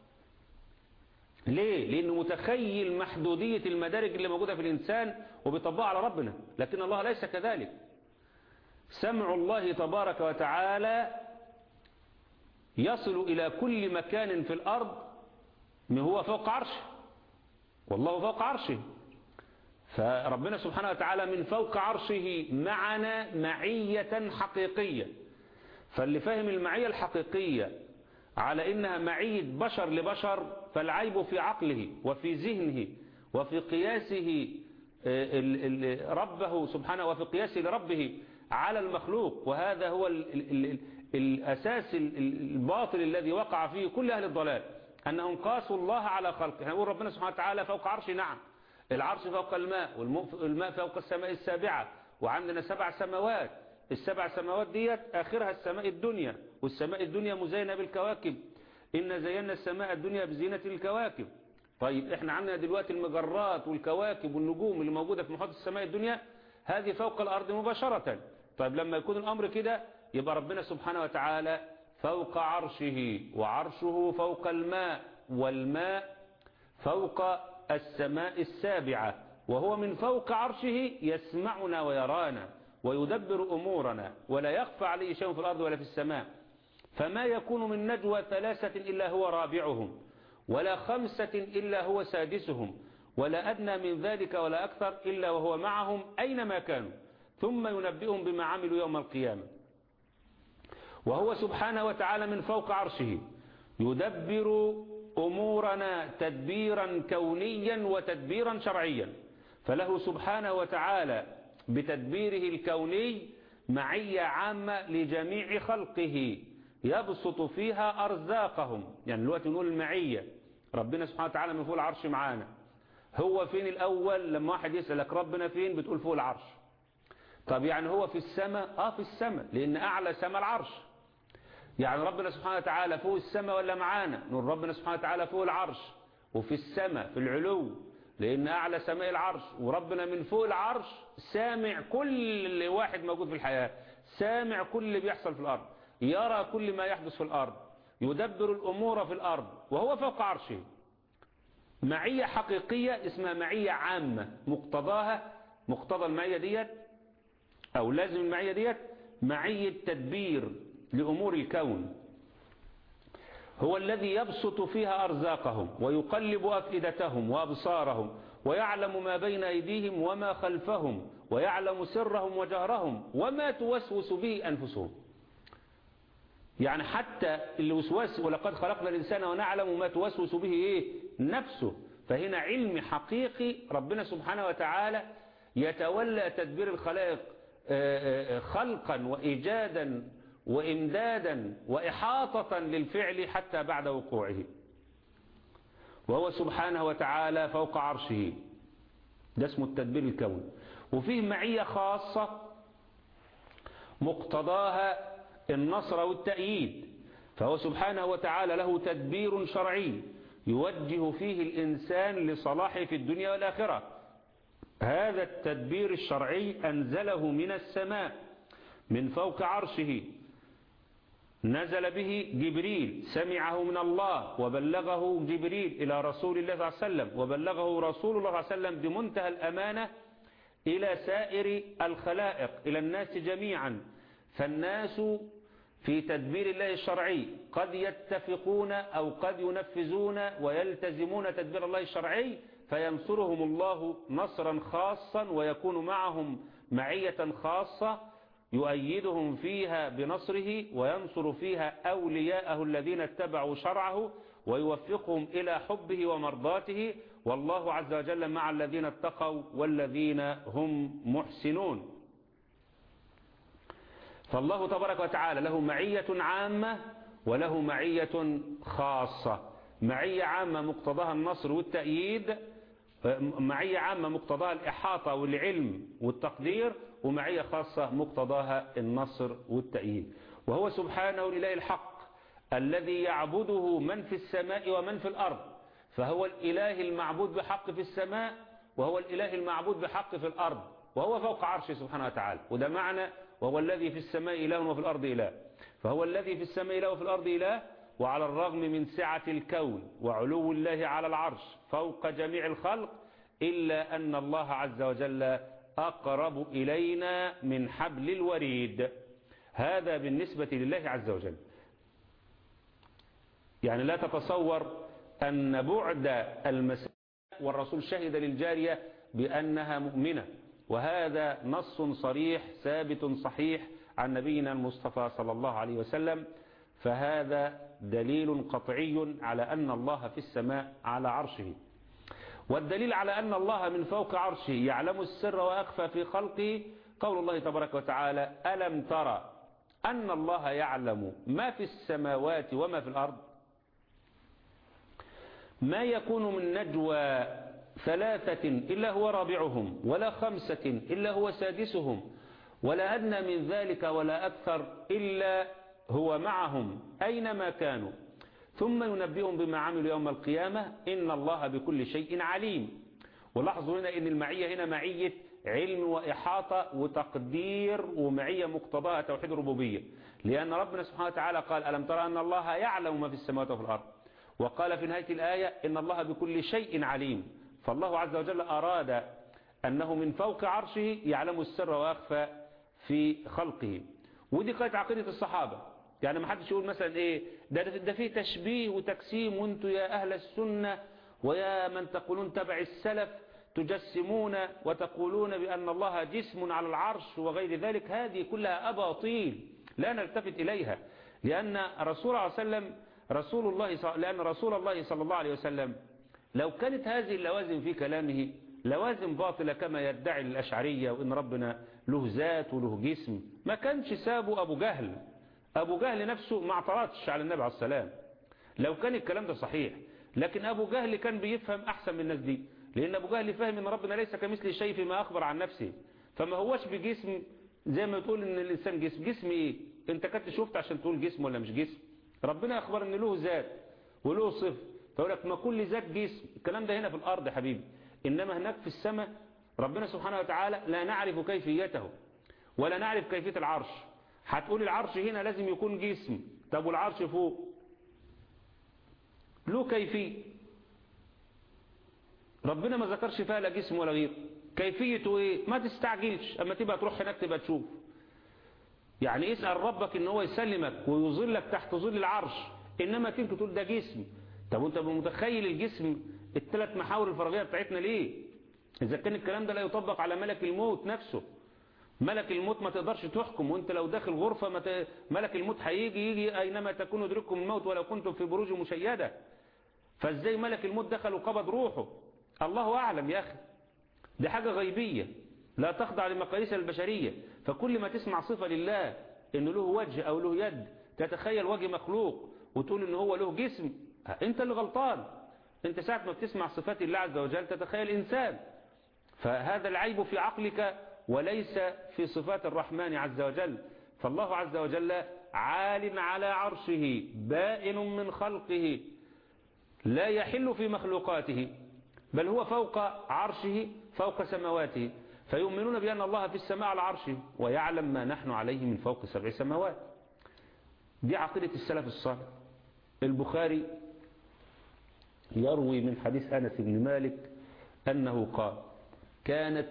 ليه لانه متخيل محدودية المدارج اللي موجودة في الانسان وبيطبقها على ربنا لكن الله ليس كذلك سمع الله تبارك وتعالى يصل إلى كل مكان في الأرض من هو فوق عرشه والله فوق عرشه فربنا سبحانه وتعالى من فوق عرشه معنا معية حقيقية فاللي فاهم المعية الحقيقية على إنها معية بشر لبشر فالعيب في عقله وفي ذهنه وفي قياسه ربه سبحانه وفي قياسه لربه على المخلوق وهذا هو ال ال ال الأساس الباطل الذي وقع فيه كل أهل الضلال أنهم قاسوا الله على خلقه نقول ربنا سبحانه وتعالى فوق عرش نعم العرش فوق الماء والماء فوق السماء السابعة وعندنا سبع سماوات السبع سماوات ديت آخرها السماء الدنيا والسماء الدنيا مزينة بالكواكب إن زينا السماء الدنيا بزينة الكواكب طيب احنا عندنا دلوقتي المجرات والكواكب والنجوم اللي موجودة في محيط السماء الدنيا هذه فوق الأرض مباشرة طيب لما يكون الأمر كده يبقى ربنا سبحانه وتعالى فوق عرشه وعرشه فوق الماء والماء فوق السماء السابعة وهو من فوق عرشه يسمعنا ويرانا ويدبر أمورنا ولا يخفى عليه شيء في الأرض ولا في السماء فما يكون من نجوى ثلاثة إلا هو رابعهم ولا خمسة إلا هو سادسهم ولا أدنى من ذلك ولا أكثر إلا وهو معهم أينما كانوا ثم ينبئهم بما عملوا يوم القيامة وهو سبحانه وتعالى من فوق عرشه يدبر أمورنا تدبيرا كونيا وتدبيرا شرعيا فله سبحانه وتعالى بتدبيره الكوني معية عامة لجميع خلقه يبسط فيها أرزاقهم يعني دلوقتي نقول المعية ربنا سبحانه وتعالى من فوق العرش معانا هو فين الأول لما واحد يسألك ربنا فين بتقول فوق العرش طب يعني هو في السماء اه في السماء لان اعلى سماء العرش يعني ربنا سبحانه وتعالى فوق السماء ولا معانا نقول ربنا سبحانه وتعالى فوق العرش وفي السماء في العلو لان اعلى سماء العرش وربنا من فوق العرش سامع كل واحد موجود في الحياة سامع كل اللي بيحصل في الارض يرى كل ما يحدث في الارض يدبر الامور في الارض وهو فوق عرشه معية حقيقية اسمها معية عامة مقتضاها مقتضى المعية ديت أو لازم المعية ديت معية تدبير لأمور الكون هو الذي يبسط فيها أرزاقهم ويقلب أفئدتهم وأبصارهم ويعلم ما بين أيديهم وما خلفهم ويعلم سرهم وجهرهم وما توسوس به أنفسهم يعني حتى الوسواس ولقد خلقنا الإنسان ونعلم ما توسوس به إيه نفسه فهنا علم حقيقي ربنا سبحانه وتعالى يتولى تدبير الخلائق خلقا وإيجادا وإمدادا وإحاطة للفعل حتى بعد وقوعه وهو سبحانه وتعالى فوق عرشه ده اسمه التدبير الكوني وفيه معية خاصة مقتضاها النصر والتأييد فهو سبحانه وتعالى له تدبير شرعي يوجه فيه الإنسان لصلاحه في الدنيا والآخرة هذا التدبير الشرعي أنزله من السماء من فوق عرشه نزل به جبريل سمعه من الله وبلغه جبريل إلى رسول الله صلى الله عليه وسلم وبلغه رسول الله صلى الله عليه وسلم بمنتهى الأمانة إلى سائر الخلائق إلى الناس جميعا فالناس في تدبير الله الشرعي قد يتفقون أو قد ينفذون ويلتزمون تدبير الله الشرعي فينصرهم الله نصرا خاصا ويكون معهم معية خاصة يؤيدهم فيها بنصره وينصر فيها أولياءه الذين اتبعوا شرعه ويوفقهم إلى حبه ومرضاته والله عز وجل مع الذين اتقوا والذين هم محسنون فالله تبارك وتعالى له معية عامة وله معية خاصة معية عامة مقتضاها النصر والتأييد معية عامة مقتضاها الإحاطة والعلم والتقدير ومعية خاصة مقتضاها النصر والتأييد وهو سبحانه الإله الحق الذي يعبده من في السماء ومن في الأرض فهو الإله المعبود بحق في السماء وهو الإله المعبود بحق في الأرض وهو فوق عرشه سبحانه وتعالى وده معنى وهو الذي في السماء إله وفي الأرض إله فهو الذي في السماء إله وفي الأرض إله وعلى الرغم من سعة الكون وعلو الله على العرش فوق جميع الخلق إلا أن الله عز وجل أقرب إلينا من حبل الوريد هذا بالنسبة لله عز وجل يعني لا تتصور أن بعد المساء والرسول شهد للجارية بأنها مؤمنة وهذا نص صريح ثابت صحيح عن نبينا المصطفى صلى الله عليه وسلم فهذا دليل قطعي على أن الله في السماء على عرشه والدليل على أن الله من فوق عرشه يعلم السر وأخفى في خلقه قول الله تبارك وتعالى ألم ترى أن الله يعلم ما في السماوات وما في الأرض ما يكون من نجوى ثلاثة إلا هو رابعهم ولا خمسة إلا هو سادسهم ولا أدنى من ذلك ولا أكثر إلا هو معهم أينما كانوا ثم ينبئهم بما عملوا يوم القيامة إن الله بكل شيء عليم ولاحظوا هنا إن المعية هنا معية علم وإحاطة وتقدير ومعية مقتضاها توحيد الربوبية لأن ربنا سبحانه وتعالى قال ألم ترى أن الله يعلم ما في السماوات وفي الأرض وقال في نهاية الآية إن الله بكل شيء عليم فالله عز وجل أراد أنه من فوق عرشه يعلم السر وأخفى في خلقه ودي كانت عقيدة الصحابة يعني ما حدش يقول مثلا ايه ده ده فيه تشبيه وتقسيم وانتوا يا اهل السنة ويا من تقولون تبع السلف تجسمون وتقولون بأن الله جسم على العرش وغير ذلك هذه كلها أباطيل لا نلتفت إليها لأن رسول الله صلى الله عليه وسلم رسول الله صل... لأن رسول الله صلى الله عليه وسلم لو كانت هذه اللوازم في كلامه لوازم باطلة كما يدعي الأشعرية وإن ربنا له ذات وله جسم ما كانش سابه أبو جهل أبو جهل نفسه ما اعترضش على النبي عليه السلام لو كان الكلام ده صحيح لكن أبو جهل كان بيفهم أحسن من الناس دي لأن أبو جهل فهم أن ربنا ليس كمثله شيء فيما أخبر عن نفسه فما هوش بجسم زي ما تقول أن الإنسان جسم جسم إيه أنت كنت شفت عشان تقول جسم ولا مش جسم ربنا أخبر أن له ذات وله صف فيقول لك ما كل ذات جسم الكلام ده هنا في الأرض يا حبيبي إنما هناك في السماء ربنا سبحانه وتعالى لا نعرف كيفيته ولا نعرف كيفية العرش هتقول العرش هنا لازم يكون جسم طب والعرش فوق له كيفية ربنا ما ذكرش فيها لا جسم ولا غير كيفيته ايه ما تستعجلش اما تبقى تروح هناك تبقى تشوف يعني اسأل ربك ان هو يسلمك ويظلك تحت ظل العرش انما تيجي تقول ده جسم طب وانت متخيل الجسم الثلاث محاور الفراغية بتاعتنا ليه اذا كان الكلام ده لا يطبق على ملك الموت نفسه ملك الموت ما تقدرش تحكم وانت لو داخل غرفة ما ت... ملك الموت هيجي يجي اينما تكون يدرككم الموت ولو كنتم في بروج مشيدة فازاي ملك الموت دخل وقبض روحه الله اعلم يا اخي دي حاجة غيبية لا تخضع لمقاييس البشرية فكل ما تسمع صفة لله انه له وجه او له يد تتخيل وجه مخلوق وتقول ان هو له جسم انت اللي غلطان انت ساعة ما بتسمع صفات الله عز وجل تتخيل انسان فهذا العيب في عقلك وليس في صفات الرحمن عز وجل فالله عز وجل عال على عرشه بائن من خلقه لا يحل في مخلوقاته بل هو فوق عرشه فوق سماواته فيؤمنون بأن الله في السماء على عرشه ويعلم ما نحن عليه من فوق سبع سماوات دي عقيدة السلف الصالح البخاري يروي من حديث أنس بن مالك أنه قال كانت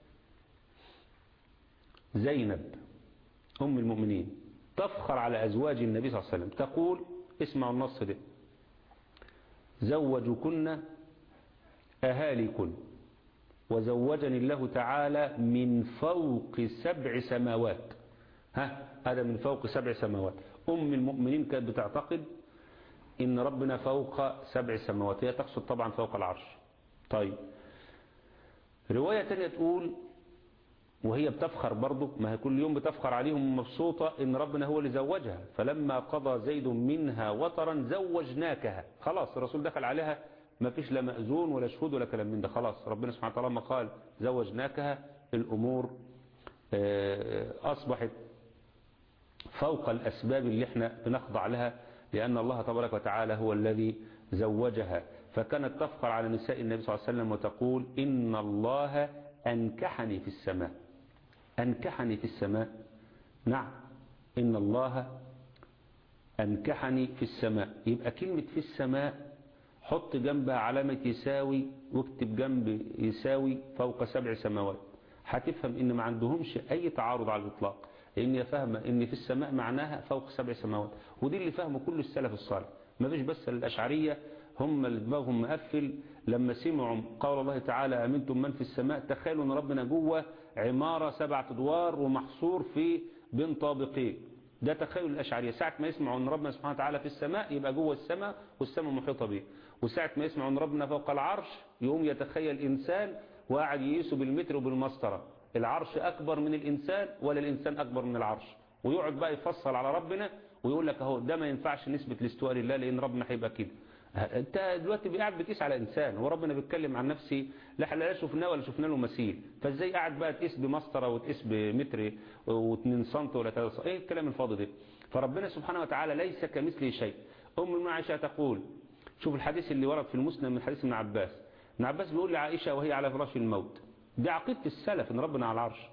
زينب أم المؤمنين تفخر على أزواج النبي صلى الله عليه وسلم تقول اسمعوا النص ده زوجكن أهاليكن وزوجني الله تعالى من فوق سبع سماوات ها هذا من فوق سبع سماوات أم المؤمنين كانت بتعتقد إن ربنا فوق سبع سماوات هي تقصد طبعا فوق العرش طيب رواية تانية تقول وهي بتفخر برضه ما هي كل يوم بتفخر عليهم مبسوطة إن ربنا هو اللي زوجها فلما قضى زيد منها وطرا زوجناكها خلاص الرسول دخل عليها ما فيش لا مأذون ولا شهود ولا كلام من ده خلاص ربنا سبحانه وتعالى ما قال زوجناكها الأمور أصبحت فوق الأسباب اللي احنا بنخضع لها لأن الله تبارك وتعالى هو الذي زوجها فكانت تفخر على نساء النبي صلى الله عليه وسلم وتقول إن الله أنكحني في السماء أنكحني في السماء نعم إن الله أنكحني في السماء يبقى كلمة في السماء حط جنبها علامة يساوي واكتب جنب يساوي فوق سبع سماوات هتفهم ان ما عندهمش اي تعارض على الاطلاق لان هي فاهمه ان في السماء معناها فوق سبع سماوات ودي اللي فهمه كل السلف الصالح ما فيش بس الاشعريه هم اللي دماغهم مقفل لما سمعوا قول الله تعالى امنتم من في السماء تخيلوا ان ربنا جوه عماره سبعة ادوار ومحصور في بين طابقين ده تخيل الأشعرية ساعة ما يسمعوا أن ربنا سبحانه وتعالى في السماء يبقى جوه السماء والسماء محيطة به وساعة ما يسمعوا أن ربنا فوق العرش يقوم يتخيل إنسان وقاعد يقيسه بالمتر وبالمسطرة العرش أكبر من الإنسان ولا الإنسان أكبر من العرش ويقعد بقى يفصل على ربنا ويقول لك اهو ده ما ينفعش نسبة الاستواء لله لأن ربنا هيبقى كده انت دلوقتي قاعد بتقيس على انسان وربنا بيتكلم عن نفسه لا لا شفناه ولا شفنا له مثيل فازاي قاعد بقى تقيس بمسطره وتقيس بمتر و2 سم ولا 3 سم ايه الكلام الفاضي ده فربنا سبحانه وتعالى ليس كمثله شيء ام المؤمنين عائشه تقول شوف الحديث اللي ورد في المسلم من حديث ابن عباس ابن عباس بيقول لعائشه وهي على فراش الموت دي عقيده السلف ان ربنا على العرش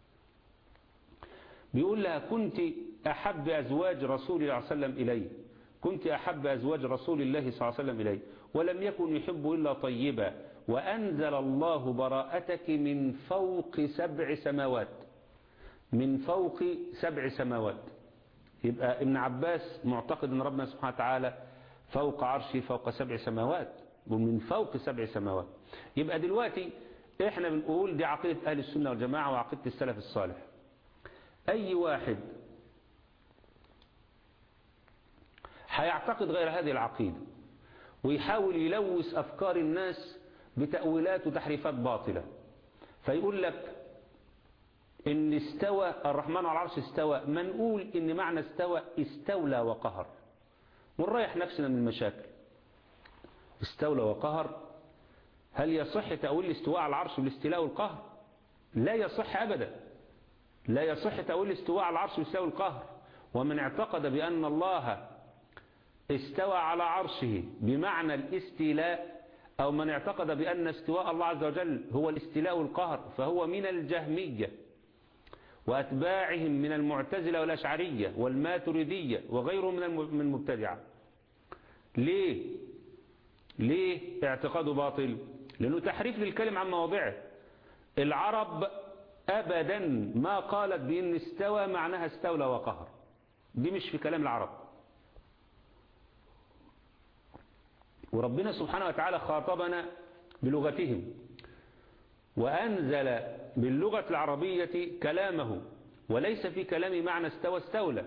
بيقول لها كنت احب ازواج رسول الله صلى الله عليه وسلم الي كنت أحب أزواج رسول الله صلى الله عليه وسلم إليه ولم يكن يحب إلا طيبا وأنزل الله براءتك من فوق سبع سماوات من فوق سبع سماوات يبقى ابن عباس معتقد أن ربنا سبحانه وتعالى فوق عرشه فوق سبع سماوات ومن فوق سبع سماوات يبقى دلوقتي احنا بنقول دي عقيدة أهل السنة والجماعة وعقيدة السلف الصالح أي واحد هيعتقد غير هذه العقيدة ويحاول يلوث أفكار الناس بتأويلات وتحريفات باطلة فيقول لك إن استوى الرحمن على العرش استوى ما نقول إن معنى استوى استولى وقهر ونريح نفسنا من المشاكل استولى وقهر هل يصح تأويل الاستواء على العرش بالاستيلاء والقهر لا يصح أبدا لا يصح تأويل الاستواء على العرش بالاستيلاء والقهر ومن اعتقد بأن الله استوى على عرشه بمعنى الاستيلاء أو من اعتقد بأن استواء الله عز وجل هو الاستيلاء والقهر فهو من الجهمية وأتباعهم من المعتزلة والأشعرية والماتريدية وغيرهم من المبتدعة ليه ليه اعتقاده باطل لأنه تحريف للكلم عن مواضعه العرب أبدا ما قالت بأن استوى معناها استولى وقهر دي مش في كلام العرب وربنا سبحانه وتعالى خاطبنا بلغتهم وأنزل باللغة العربية كلامه وليس في كلام معنى استوى استولى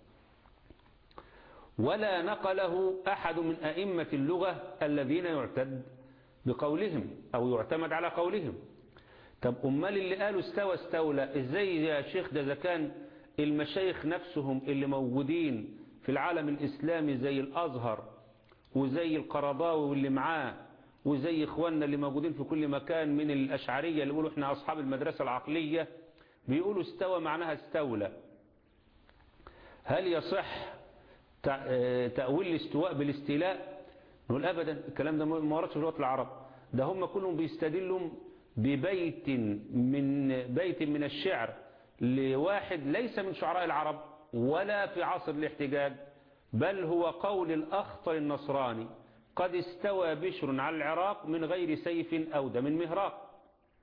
ولا نقله أحد من أئمة اللغة الذين يعتد بقولهم أو يعتمد على قولهم طب أمال اللي قالوا استوى استولى إزاي يا شيخ ده إذا كان المشايخ نفسهم اللي موجودين في العالم الإسلامي زي الأزهر وزي القرضاوي واللي معاه وزي إخواننا اللي موجودين في كل مكان من الأشعرية اللي يقولوا إحنا أصحاب المدرسة العقلية بيقولوا استوى معناها استولى هل يصح تأويل الاستواء بالاستيلاء نقول أبدا الكلام ده ما وردش في لغة العرب ده هم كلهم بيستدلوا ببيت من بيت من الشعر لواحد ليس من شعراء العرب ولا في عصر الاحتجاج بل هو قول الأخطر النصراني قد استوى بشر على العراق من غير سيف أو دم مهراق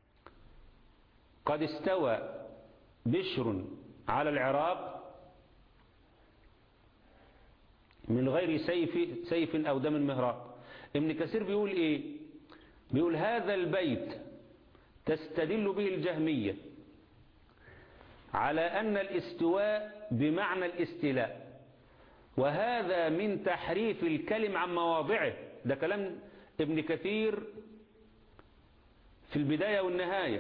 قد استوى بشر على العراق من غير سيف, سيف أو دم مهراق ابن كثير بيقول إيه بيقول هذا البيت تستدل به الجهمية على أن الاستواء بمعنى الاستيلاء وهذا من تحريف الكلم عن مواضعه ده كلام ابن كثير في البداية والنهاية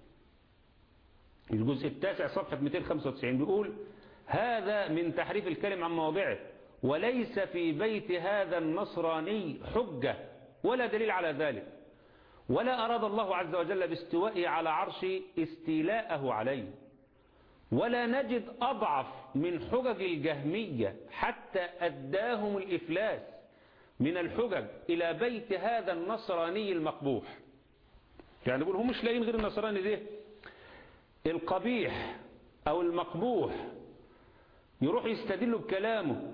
الجزء التاسع صفحة 295 بيقول هذا من تحريف الكلم عن مواضعه وليس في بيت هذا النصراني حجة ولا دليل على ذلك ولا أراد الله عز وجل باستوائه على عرش استيلاءه عليه ولا نجد أضعف من حجج الجهمية حتى أداهم الإفلاس من الحجج إلى بيت هذا النصراني المقبوح يعني يقول هم مش لاقيين غير النصراني ده القبيح أو المقبوح يروح يستدلوا بكلامه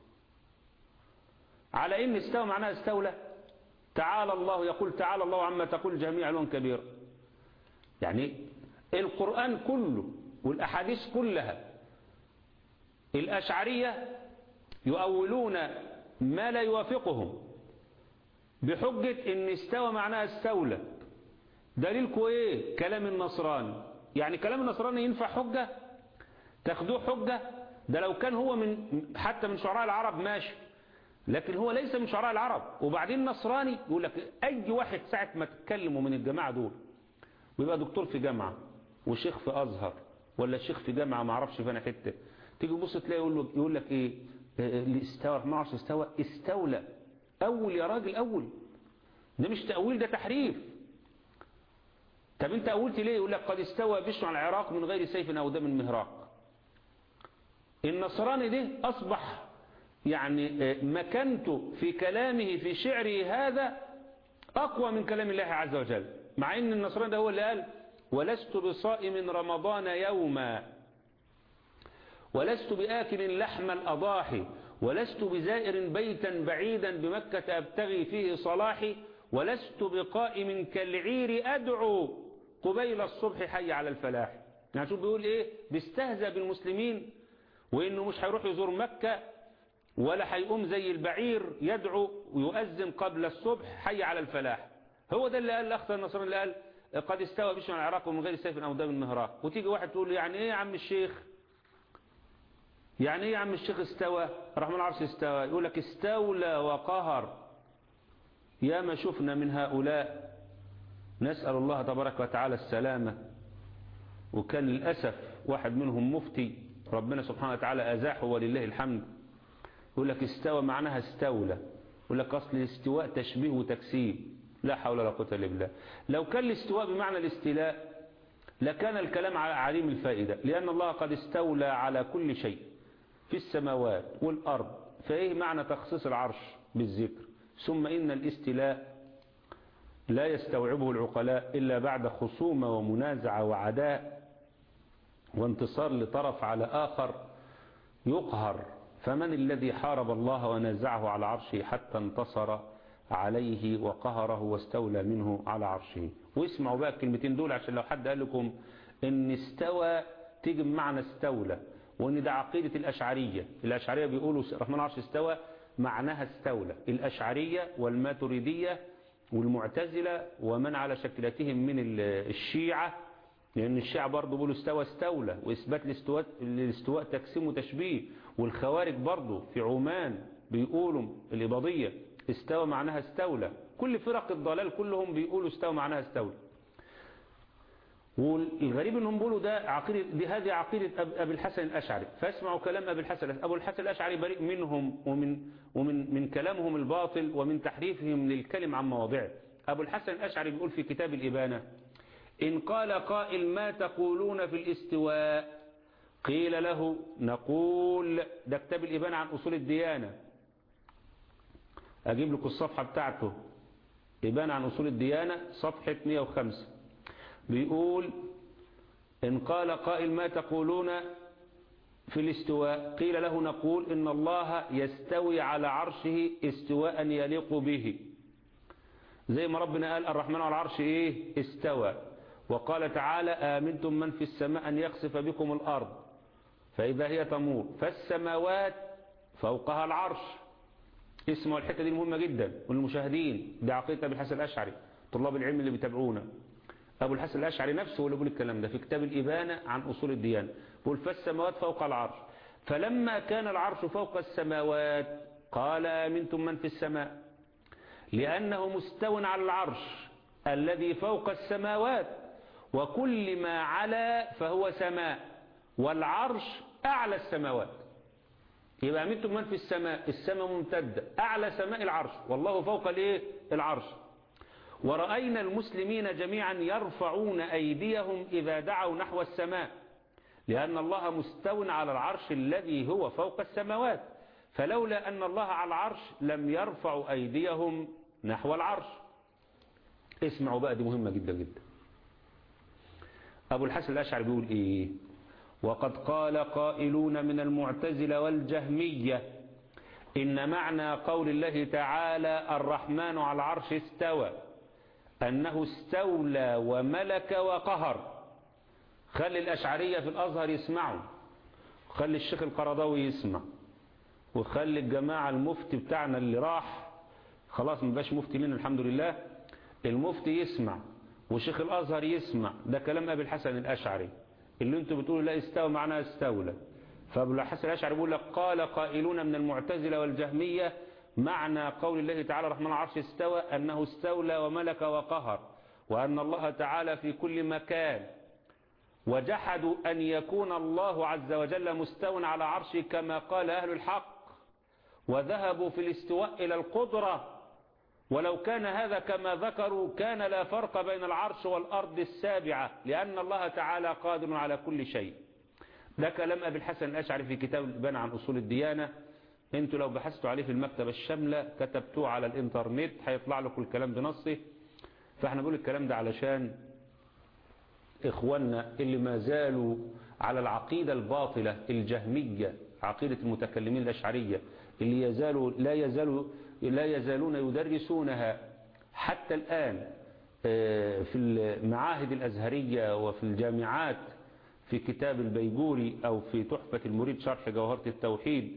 على إن استوى معناها استولى تعالى الله يقول تعالى الله عما تقول جميع علوم كبير يعني القرآن كله والأحاديث كلها الأشعرية يؤولون ما لا يوافقهم بحجة ان استوى معناها استولى دليلكم ايه كلام النصراني يعني كلام النصراني ينفع حجة تاخدوه حجة ده لو كان هو من حتى من شعراء العرب ماشي لكن هو ليس من شعراء العرب وبعدين نصراني يقول لك اي واحد ساعة ما تتكلموا من الجماعة دول ويبقى دكتور في جامعة وشيخ في ازهر ولا شيخ في جامعة ما اعرفش فين حتة تيجي تبص تلاقي يقول لك يقول لك ايه اللي استوى ما اعرفش استوى استولى اول يا راجل اول ده مش تأويل ده تحريف طب انت قلت ليه يقول لك قد استوى بشر على العراق من غير سيف او دم مهراق النصراني ده اصبح يعني مكانته في كلامه في شعره هذا اقوى من كلام الله عز وجل مع ان النصراني ده هو اللي قال ولست بصائم رمضان يوما ولست بآكل لحم الأضاحي ولست بزائر بيتا بعيدا بمكة أبتغي فيه صلاحي ولست بقائم كالعير أدعو قبيل الصبح حي على الفلاح يعني شوف بيقول إيه بيستهزأ بالمسلمين وإنه مش هيروح يزور مكة ولا هيقوم زي البعير يدعو ويؤذن قبل الصبح حي على الفلاح هو ده اللي قال الأخطر النصراني اللي قال قد استوى بشر العراق من غير سيف أو دم مهراق وتيجي واحد تقول له يعني إيه يا عم الشيخ يعني ايه يا عم الشيخ استوى الرحمن العرش استوى يقول لك استولى وقهر يا ما شفنا من هؤلاء نسأل الله تبارك وتعالى السلامة وكان للأسف واحد منهم مفتي ربنا سبحانه وتعالى أزاحه ولله الحمد يقول لك استوى معناها استولى يقول لك أصل الاستواء تشبيه وتكسيب لا حول ولا قوة إلا بالله لو كان الاستواء بمعنى الاستيلاء لكان الكلام عديم الفائدة لأن الله قد استولى على كل شيء في السماوات والأرض فإيه معنى تخصيص العرش بالذكر ثم إن الاستلاء لا يستوعبه العقلاء إلا بعد خصومة ومنازعة وعداء وانتصار لطرف على آخر يقهر فمن الذي حارب الله ونازعه على عرشه حتى انتصر عليه وقهره واستولى منه على عرشه واسمعوا بقى الكلمتين دول عشان لو حد قال لكم ان استوى تيجي بمعنى استولى وان ده عقيدة الأشعرية الأشعرية بيقولوا الرحمن عرش استوى معناها استولى الأشعرية والماتريدية والمعتزلة ومن على شكلتهم من الشيعة لأن الشيعة برضه بيقولوا استوى استولى وإثبات الاستواء, الاستواء تقسيم وتشبيه والخوارج برضه في عمان بيقولوا الإباضية استوى معناها استولى كل فرق الضلال كلهم بيقولوا استوى معناها استولى والغريب انهم بيقولوا ده عقيدة دي هذه عقيدة أبي الحسن الأشعري فاسمعوا كلام أبي الحسن أبو الحسن الأشعري بريء منهم ومن ومن من كلامهم الباطل ومن تحريفهم للكلم عن مواضعه أبو الحسن الأشعري بيقول في كتاب الإبانة إن قال قائل ما تقولون في الاستواء قيل له نقول ده كتاب الإبانة عن أصول الديانة أجيب لكم الصفحة بتاعته إبانة عن أصول الديانة صفحة 105 بيقول إن قال قائل ما تقولون في الاستواء قيل له نقول إن الله يستوي على عرشه استواء يليق به زي ما ربنا قال الرحمن على العرش إيه استوى وقال تعالى آمنتم من في السماء أن يخسف بكم الأرض فإذا هي تمور فالسماوات فوقها العرش اسمعوا الحتة دي مهمة جدا والمشاهدين دي عقيدة أبي الحسن الأشعري طلاب العلم اللي بيتابعونا أبو الحسن الأشعري نفسه هو اللي بيقول الكلام ده في كتاب الإبانة عن أصول الديانة بيقول فالسماوات فوق العرش فلما كان العرش فوق السماوات قال آمنتم من في السماء لأنه مستو على العرش الذي فوق السماوات وكل ما علا فهو سماء والعرش أعلى السماوات يبقى أمنتم من في السماء السماء ممتدة أعلى سماء العرش والله فوق الايه العرش ورأينا المسلمين جميعا يرفعون أيديهم إذا دعوا نحو السماء لأن الله مستو على العرش الذي هو فوق السماوات فلولا أن الله على العرش لم يرفعوا أيديهم نحو العرش اسمعوا بقى دي مهمة جدا جدا أبو الحسن الأشعري بيقول إيه وقد قال قائلون من المعتزلة والجهمية إن معنى قول الله تعالى الرحمن على العرش استوى أنه استولى وملك وقهر خلي الأشعرية في الأزهر يسمعوا خلي الشيخ القرضاوي يسمع وخلي الجماعة المفتي بتاعنا اللي راح خلاص مبقاش مفتي لنا الحمد لله المفتي يسمع وشيخ الأزهر يسمع ده كلام أبي الحسن الأشعري اللي انتوا بتقولوا لا استوى معناها استولى فأبو الحسن الأشعري بيقول لك قال قائلون من المعتزلة والجهمية معنى قول الله تعالى رحمن العرش استوى أنه استولى وملك وقهر وأن الله تعالى في كل مكان وجحدوا أن يكون الله عز وجل مستوى على عرشه كما قال أهل الحق وذهبوا في الاستواء إلى القدرة ولو كان هذا كما ذكروا كان لا فرق بين العرش والأرض السابعة لأن الله تعالى قادر على كل شيء ده كلام أبي الحسن الأشعري في كتاب الإبانة عن أصول الديانة انتوا لو بحثتوا عليه في المكتبة الشاملة كتبتوه على الانترنت هيطلع لكم الكلام بنصه فاحنا بنقول الكلام ده علشان إخواننا اللي ما زالوا على العقيدة الباطلة الجهمية عقيدة المتكلمين الأشعرية اللي يزالوا لا يزالوا لا يزالون يدرسونها حتى الآن في المعاهد الأزهرية وفي الجامعات في كتاب البيجوري أو في تحفة المريد شرح جوهرة التوحيد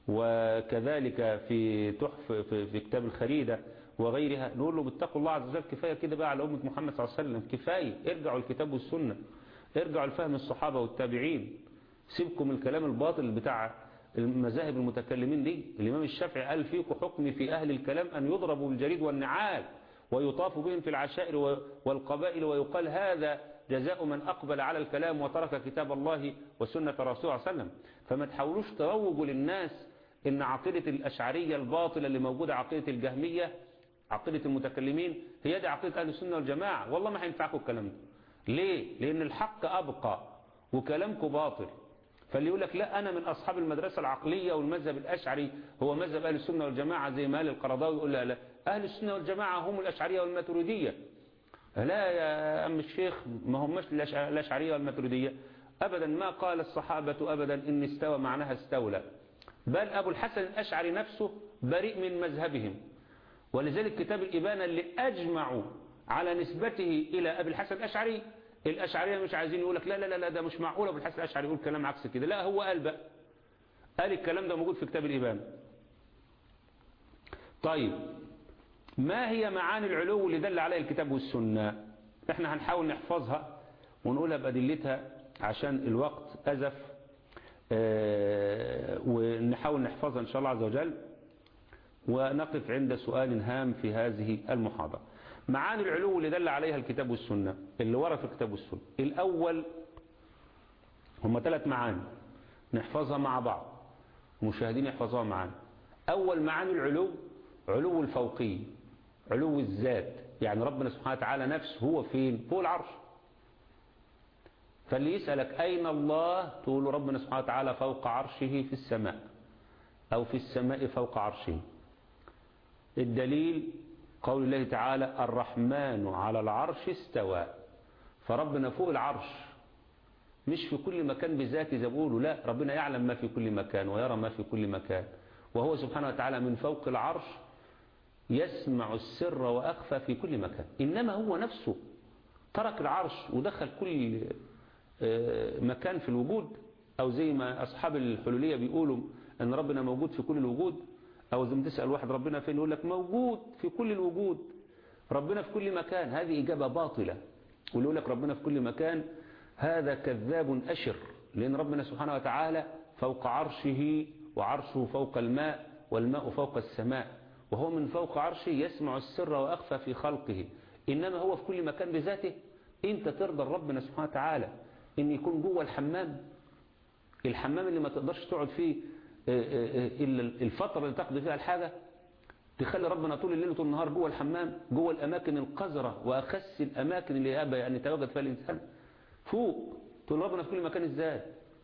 وكذلك في تحفة في, في كتاب الخريدة وغيرها نقول له باتقوا الله عز وجل كفاية كده بقى على أمة محمد صلى الله عليه وسلم كفاية ارجعوا الكتاب والسنة ارجعوا لفهم الصحابة والتابعين سيبكم الكلام الباطل بتاع المذاهب المتكلمين دي الإمام الشافعي قال فيكم حكم في أهل الكلام أن يضربوا بالجريد والنعال ويطاف بهم في العشائر والقبائل ويقال هذا جزاء من أقبل على الكلام وترك كتاب الله وسنة رسول صلى الله عليه وسلم فما تحاولوش تروجوا للناس إن عقيدة الأشعرية الباطلة اللي موجودة عقيدة الجهمية عقيدة المتكلمين هي دي عقيدة أهل السنة والجماعة والله ما هينفعكم الكلام ده ليه؟ لأن الحق أبقى وكلامكم باطل فاللي يقول لك لا أنا من أصحاب المدرسة العقلية والمذهب الأشعري هو مذهب أهل السنة والجماعة زي ما قال القرضاوي يقول لا لا أهل السنة والجماعة هم الأشعرية والماتريدية لا يا أم الشيخ ما همش الأشعرية والماتريدية أبدا ما قال الصحابة أبدا إن استوى معناها استولى بل أبو الحسن الأشعري نفسه بريء من مذهبهم ولذلك كتاب الإبانة اللي أجمعوا على نسبته إلى أبي الحسن الأشعري الأشعرية مش عايزين يقول لك لا لا لا ده مش معقول أبو الحسن الأشعري يقول كلام عكس كده لا هو قال بقى قال الكلام ده موجود في كتاب الإبانة طيب ما هي معاني العلو اللي دل عليه الكتاب والسنة احنا هنحاول نحفظها ونقولها بأدلتها عشان الوقت أزف اه ونحاول نحفظها إن شاء الله عز وجل ونقف عند سؤال هام في هذه المحاضرة معاني العلو اللي دل عليها الكتاب والسنة اللي ورد في الكتاب والسنة الأول هم ثلاث معاني نحفظها مع بعض المشاهدين يحفظوها معانا أول معاني العلو علو الفوقية علو الذات يعني ربنا سبحانه وتعالى نفسه هو فين فوق العرش فاللي يسألك أين الله تقول له ربنا سبحانه وتعالى فوق عرشه في السماء أو في السماء فوق عرشه الدليل قول الله تعالى الرحمن على العرش استوى فربنا فوق العرش مش في كل مكان بذاته زي بيقولوا لا ربنا يعلم ما في كل مكان ويرى ما في كل مكان وهو سبحانه وتعالى من فوق العرش يسمع السر وأخفى في كل مكان إنما هو نفسه ترك العرش ودخل كل مكان في الوجود أو زي ما أصحاب الحلولية بيقولوا أن ربنا موجود في كل الوجود أو زي ما تسأل واحد ربنا فين يقول لك موجود في كل الوجود ربنا في كل مكان هذه إجابة باطلة واللي يقول لك ربنا في كل مكان هذا كذاب أشر لأن ربنا سبحانه وتعالى فوق عرشه وعرشه فوق الماء والماء فوق السماء وهو من فوق عرشه يسمع السر وأخفى في خلقه إنما هو في كل مكان بذاته أنت ترضى ربنا سبحانه وتعالى إن يكون جوه الحمام الحمام اللي ما تقدرش تقعد فيه إلا الفترة اللي تقضي فيها الحاجة تخلي ربنا طول الليل وطول النهار جوه الحمام جوه الأماكن القذرة وأخس الأماكن اللي يأبى يعني يتواجد فيها الإنسان فوق تقول ربنا في كل مكان ازاي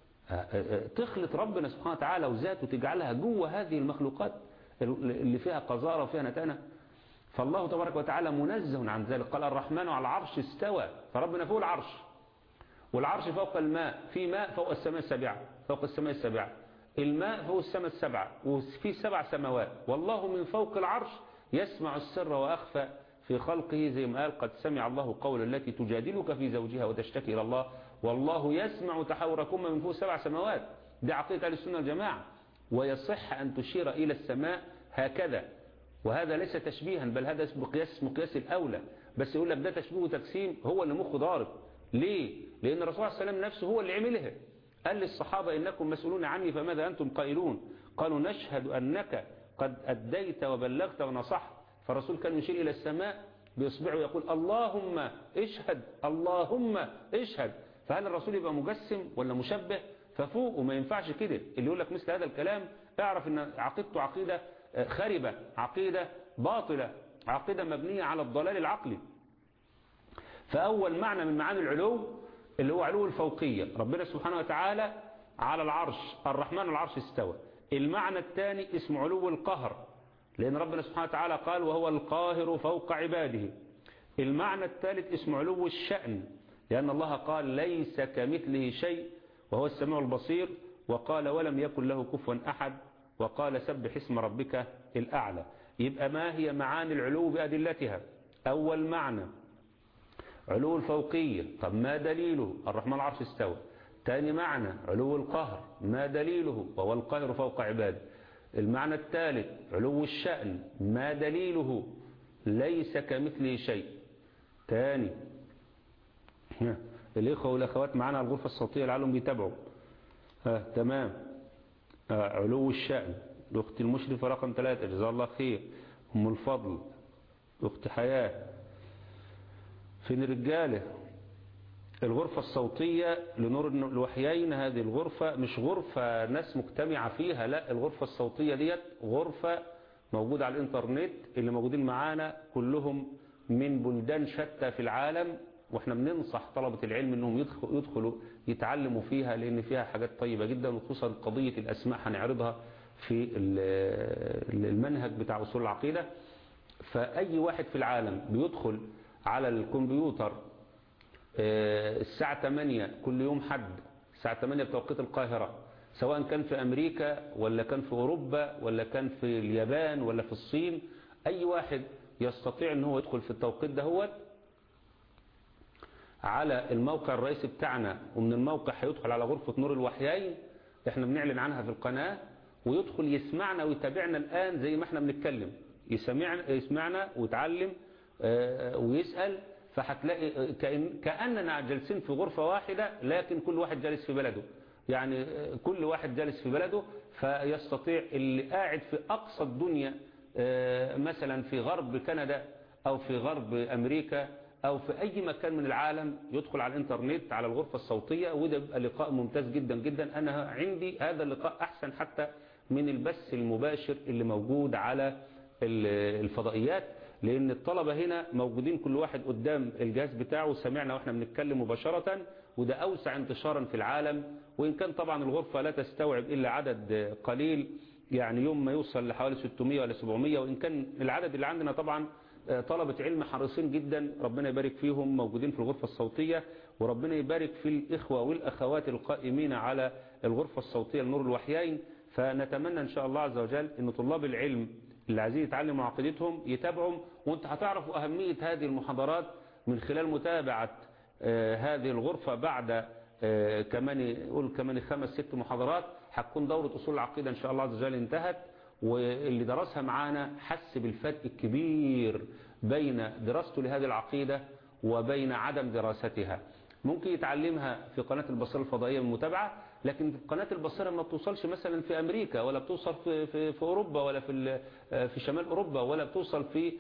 تخلط ربنا سبحانه وتعالى وذاته تجعلها جوه هذه المخلوقات اللي فيها قذارة وفيها نتانة فالله تبارك وتعالى منزه عن ذلك قال الرحمن على العرش استوى فربنا فوق العرش والعرش فوق الماء في ماء فوق السماء السبعة فوق السماء السبعة الماء فوق السماء السبعة وفي سبع سماوات والله من فوق العرش يسمع السر وأخفى في خلقه زي ما قال قد سمع الله قول التي تجادلك في زوجها وتشتكي إلى الله والله يسمع تحاوركم من فوق سبع سماوات دي عقيدة أهل السنة والجماعة ويصح أن تشير إلى السماء هكذا وهذا ليس تشبيها بل هذا اسمه قياس مقياس الأولى بس يقول لك ده تشبيه وتقسيم هو اللي مخه ضارب ليه؟ لأن الرسول عليه السلام نفسه هو اللي عملها قال للصحابة إنكم مسؤولون عني فماذا أنتم قائلون قالوا نشهد أنك قد أديت وبلغت ونصحت فالرسول كان يشير إلى السماء بإصبعه يقول اللهم اشهد اللهم اشهد فهل الرسول يبقى مجسم ولا مشبه ففوق وما ينفعش كده اللي يقول لك مثل هذا الكلام اعرف ان عقيدته عقيدة خربة عقيدة باطلة عقيدة مبنية على الضلال العقلي فأول معنى من معاني العلو اللي هو علو الفوقية ربنا سبحانه وتعالى على العرش الرحمن العرش استوى المعنى الثاني اسمه علو القهر لأن ربنا سبحانه وتعالى قال وهو القاهر فوق عباده المعنى الثالث اسمه علو الشأن لأن الله قال ليس كمثله شيء وهو السميع البصير وقال ولم يكن له كفوا أحد وقال سبح اسم ربك الأعلى يبقى ما هي معاني العلو بأدلتها أول معنى علو الفوقية طب ما دليله الرحمن العرش استوى ثاني معنى علو القهر ما دليله وهو القهر فوق عباده المعنى الثالث علو الشأن ما دليله ليس كمثله شيء ثاني الإخوة والأخوات معنا الغرفة الصوتية لعلهم بيتابعوا آه تمام آه علو الشأن الأخت المشرفة رقم ثلاثة جزاه الله خير أم الفضل أخت حياة فين الرجالة الغرفة الصوتية لنور الوحيين هذه الغرفة مش غرفة ناس مجتمعة فيها لا الغرفة الصوتية ديت غرفة موجودة على الانترنت اللي موجودين معانا كلهم من بلدان شتى في العالم واحنا بننصح طلبة العلم انهم يدخلوا يتعلموا فيها لان فيها حاجات طيبة جدا وخصوصا قضية الاسماء هنعرضها في المنهج بتاع اصول العقيدة فاي واحد في العالم بيدخل على الكمبيوتر الساعة 8 كل يوم حد الساعة 8 بتوقيت القاهرة سواء كان في أمريكا ولا كان في أوروبا ولا كان في اليابان ولا في الصين أي واحد يستطيع أنه يدخل في التوقيت دهوت على الموقع الرئيسي بتاعنا ومن الموقع هيدخل على غرفة نور الوحيين احنا بنعلن عنها في القناة ويدخل يسمعنا ويتابعنا الآن زي ما احنا بنتكلم يسمعنا, يسمعنا ويتعلم ويسأل فهتلاقي كأن كأننا جالسين في غرفة واحدة لكن كل واحد جالس في بلده يعني كل واحد جالس في بلده فيستطيع اللي قاعد في أقصى الدنيا مثلا في غرب كندا أو في غرب أمريكا أو في أي مكان من العالم يدخل على الإنترنت على الغرفة الصوتية وده بيبقى لقاء ممتاز جدا جدا أنا عندي هذا اللقاء أحسن حتى من البث المباشر اللي موجود على الفضائيات لأن الطلبة هنا موجودين كل واحد قدام الجهاز بتاعه سمعنا وإحنا بنتكلم مباشرة وده أوسع انتشارا في العالم وإن كان طبعا الغرفة لا تستوعب إلا عدد قليل يعني يوم ما يوصل لحوالي 600 ولا 700 وإن كان العدد اللي عندنا طبعا طلبة علم حريصين جدا ربنا يبارك فيهم موجودين في الغرفة الصوتية وربنا يبارك في الإخوة والأخوات القائمين على الغرفة الصوتية لنور الوحيين فنتمنى إن شاء الله عز وجل أن طلاب العلم اللي عايزين يتعلموا عقيدتهم يتابعوا وانت هتعرفوا أهمية هذه المحاضرات من خلال متابعة آه هذه الغرفة بعد آه كمان يقول كمان خمس ست محاضرات هتكون دورة أصول العقيدة إن شاء الله عز وجل انتهت واللي درسها معانا حس بالفرق الكبير بين دراسته لهذه العقيدة وبين عدم دراستها ممكن يتعلمها في قناة البصيرة الفضائية المتابعة لكن قناة البصيرة ما بتوصلش مثلا في أمريكا ولا بتوصل في, في, في أوروبا ولا في, في شمال أوروبا ولا بتوصل في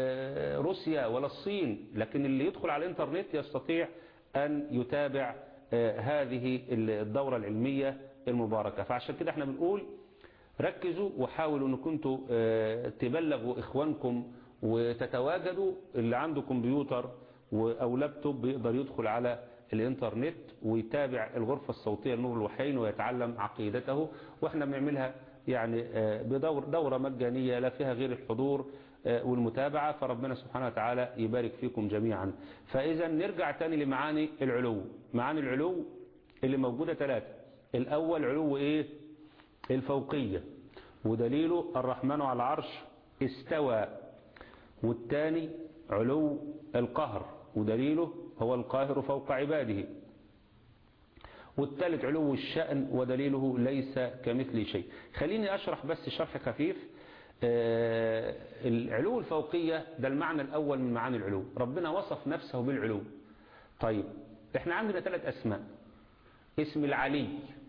روسيا ولا الصين لكن اللي يدخل على الإنترنت يستطيع أن يتابع هذه الدورة العلمية المباركة فعشان كده احنا بنقول ركزوا وحاولوا ان كنتوا تبلغوا اخوانكم وتتواجدوا اللي عنده كمبيوتر او لابتوب بيقدر يدخل على الانترنت ويتابع الغرفة الصوتية لنور الوحيين ويتعلم عقيدته واحنا بنعملها يعني بدور دورة مجانية لا فيها غير الحضور والمتابعة فربنا سبحانه وتعالى يبارك فيكم جميعا فإذا نرجع تاني لمعاني العلو معاني العلو اللي موجودة ثلاثة الأول علو إيه الفوقية ودليله الرحمن على العرش استوى والثاني علو القهر ودليله هو القاهر فوق عباده والثالث علو الشأن ودليله ليس كمثل شيء خليني أشرح بس شرح خفيف آه العلو الفوقية ده المعنى الأول من معاني العلو ربنا وصف نفسه بالعلو طيب احنا عندنا ثلاث أسماء اسم العلي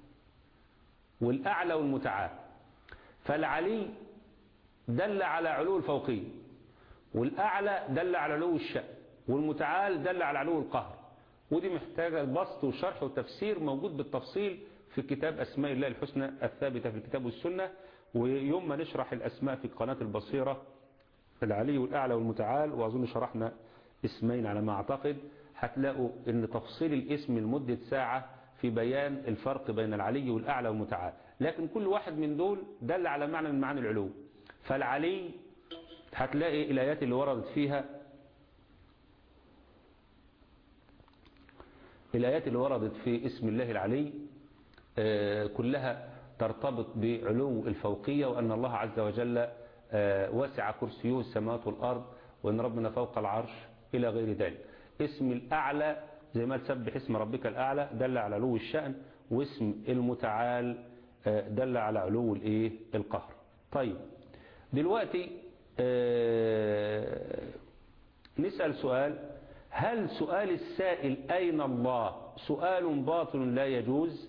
والأعلى والمتعال فالعلي دل على علو الفوقية والأعلى دل على علو الشأن والمتعال دل على علو القهر ودي محتاجة بسط وشرح وتفسير موجود بالتفصيل في كتاب أسماء الله الحسنى الثابتة في الكتاب والسنة ويوم ما نشرح الأسماء في قناة البصيرة العلي والأعلى والمتعال وأظن شرحنا اسمين على ما أعتقد هتلاقوا ان تفصيل الاسم لمدة ساعة في بيان الفرق بين العلي والأعلى والمتعال لكن كل واحد من دول دل على معنى من معاني العلو فالعلي هتلاقي الآيات اللي وردت فيها الآيات اللي وردت في اسم الله العلي كلها ترتبط بعلو الفوقية وأن الله عز وجل وسع كرسيه السماوات والأرض وأن ربنا فوق العرش إلى غير ذلك اسم الأعلى زي ما تسبح اسم ربك الأعلى دل على علو الشأن واسم المتعال دل على علو الايه القهر طيب دلوقتي نسأل سؤال هل سؤال السائل أين الله سؤال باطل لا يجوز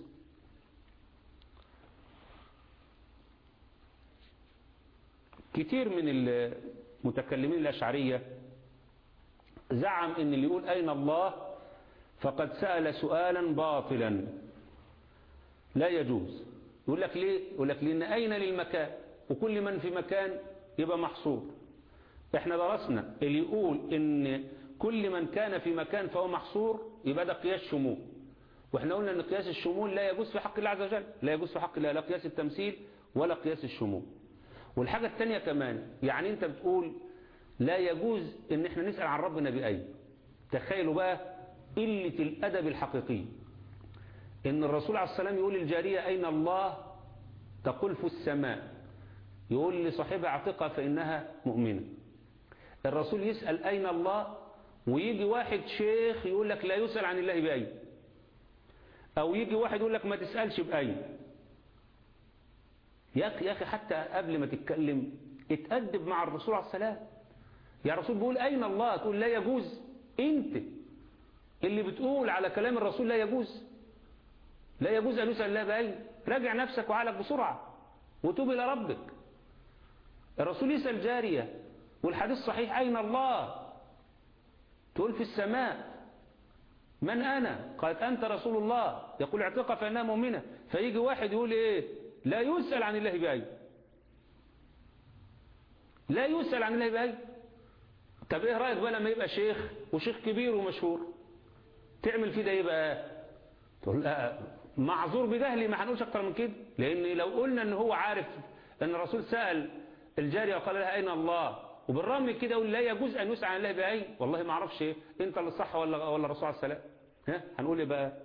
كتير من المتكلمين الأشعرية زعم ان اللي يقول أين الله فقد سأل سؤالا باطلا لا يجوز يقول لك ليه يقول لك لأن أين للمكان وكل من في مكان يبقى محصور احنا درسنا اللي يقول ان كل من كان في مكان فهو محصور يبقى ده قياس شمول واحنا قلنا ان قياس الشمول لا يجوز في حق الله عز وجل لا يجوز في حق الله لا قياس التمثيل ولا قياس الشمول والحاجة التانية كمان يعني انت بتقول لا يجوز ان احنا نسأل عن ربنا بأي تخيلوا بقى قلة الأدب الحقيقي ان الرسول عليه السلام يقول للجارية أين الله تقول في السماء يقول لصاحبها اعتقها فإنها مؤمنة الرسول يسأل أين الله ويجي واحد شيخ يقول لك لا يسأل عن الله بأي أو يجي واحد يقول لك ما تسألش بأي يا أخي, يا أخي حتى قبل ما تتكلم اتأدب مع الرسول عليه السلام يا رسول بيقول أين الله تقول لا يجوز انت اللي بتقول على كلام الرسول لا يجوز لا يجوز أن يسأل الله بأي راجع نفسك وعقلك بسرعة وتوب إلى ربك الرسول يسأل جارية والحديث صحيح أين الله تقول في السماء من أنا قالت أنت رسول الله يقول اعتقى فإنها مؤمنة فيجي واحد يقول إيه لا يسأل عن الله بأي لا يسأل عن الله بأي طب إيه رأيك بقى لما يبقى شيخ وشيخ كبير ومشهور تعمل فيه ده يبقى تقول لا معذور بجهلي ما هنقولش أكتر من كده لأن لو قلنا إن هو عارف أن الرسول سأل الجارية وقال لها أين الله وبالرغم من كده يقول لا يجوز أن يسأل عن الله بأي والله ما أعرفش إيه أنت اللي صح ولا ولا الرسول عليه السلام ها هنقول إيه بقى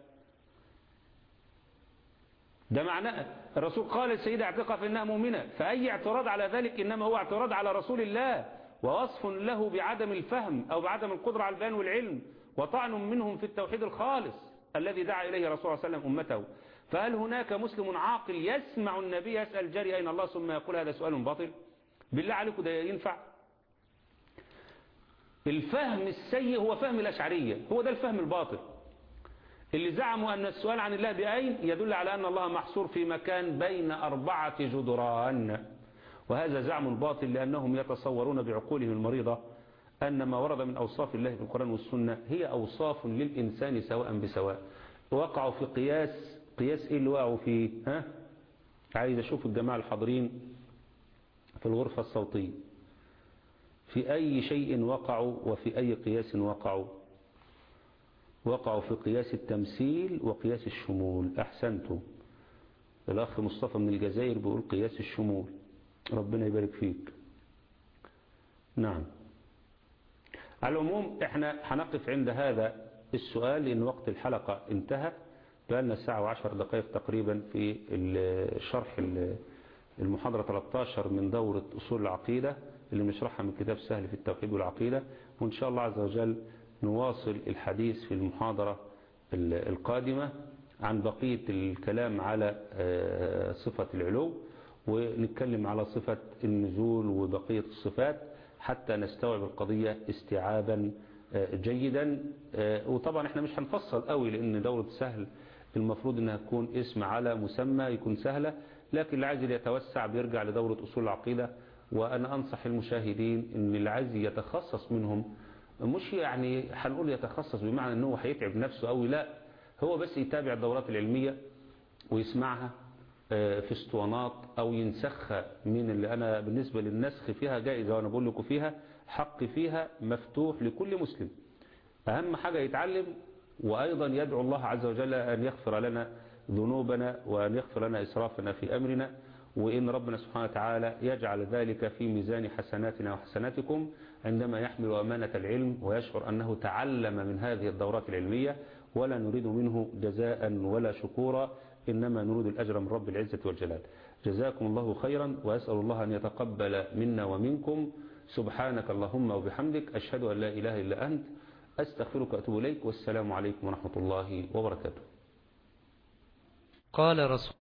ده معناه الرسول قال السيدة اعتقى فإنها مؤمنة فأي اعتراض على ذلك إنما هو اعتراض على رسول الله ووصف له بعدم الفهم أو بعدم القدرة على البيان والعلم وطعن منهم في التوحيد الخالص الذي دعا إليه رسول الله صلى الله عليه وسلم أمته فهل هناك مسلم عاقل يسمع النبي يسأل الجاري أين الله ثم يقول هذا سؤال باطل بالله عليكم ده ينفع الفهم السيء هو فهم الأشعرية هو ده الفهم الباطل اللي زعموا أن السؤال عن الله بأين يدل على أن الله محصور في مكان بين أربعة جدران وهذا زعم باطل لأنهم يتصورون بعقولهم المريضة أن ما ورد من أوصاف الله في القرآن والسنة هي أوصاف للإنسان سواء بسواء وقعوا في قياس قياس إيه اللي وقعوا فيه ها؟ عايز أشوف الجماعة الحاضرين في الغرفة الصوتية في أي شيء وقعوا وفي أي قياس وقعوا وقعوا في قياس التمثيل وقياس الشمول أحسنتم الأخ مصطفى من الجزائر بيقول قياس الشمول ربنا يبارك فيك نعم على العموم احنا هنقف عند هذا السؤال لأن وقت الحلقة انتهى بقالنا الساعة وعشر دقائق تقريبا في شرح المحاضرة 13 من دورة أصول العقيدة اللي بنشرحها من كتاب سهل في التوحيد والعقيدة وإن شاء الله عز وجل نواصل الحديث في المحاضرة القادمة عن بقية الكلام على صفة العلو ونتكلم على صفة النزول وبقية الصفات حتى نستوعب القضية استيعابا جيدا وطبعا احنا مش هنفصل قوي لان دورة سهل المفروض انها تكون اسم على مسمى يكون سهلة لكن اللي عايز يتوسع بيرجع لدورة اصول العقيدة وانا انصح المشاهدين ان اللي عايز يتخصص منهم مش يعني هنقول يتخصص بمعنى ان هو هيتعب نفسه قوي لا هو بس يتابع الدورات العلمية ويسمعها في اسطوانات او ينسخها من اللي انا بالنسبة للنسخ فيها جائزة وانا بقول لكم فيها حق فيها مفتوح لكل مسلم اهم حاجة يتعلم وايضا يدعو الله عز وجل ان يغفر لنا ذنوبنا وان يغفر لنا اسرافنا في امرنا وان ربنا سبحانه وتعالى يجعل ذلك في ميزان حسناتنا وحسناتكم عندما يحمل امانة العلم ويشعر انه تعلم من هذه الدورات العلمية ولا نريد منه جزاء ولا شكورا إنما نريد الأجر من رب العزة والجلال جزاكم الله خيرا وأسأل الله أن يتقبل منا ومنكم سبحانك اللهم وبحمدك أشهد أن لا إله إلا أنت أستغفرك وأتوب إليك والسلام عليكم ورحمة الله وبركاته قال رسول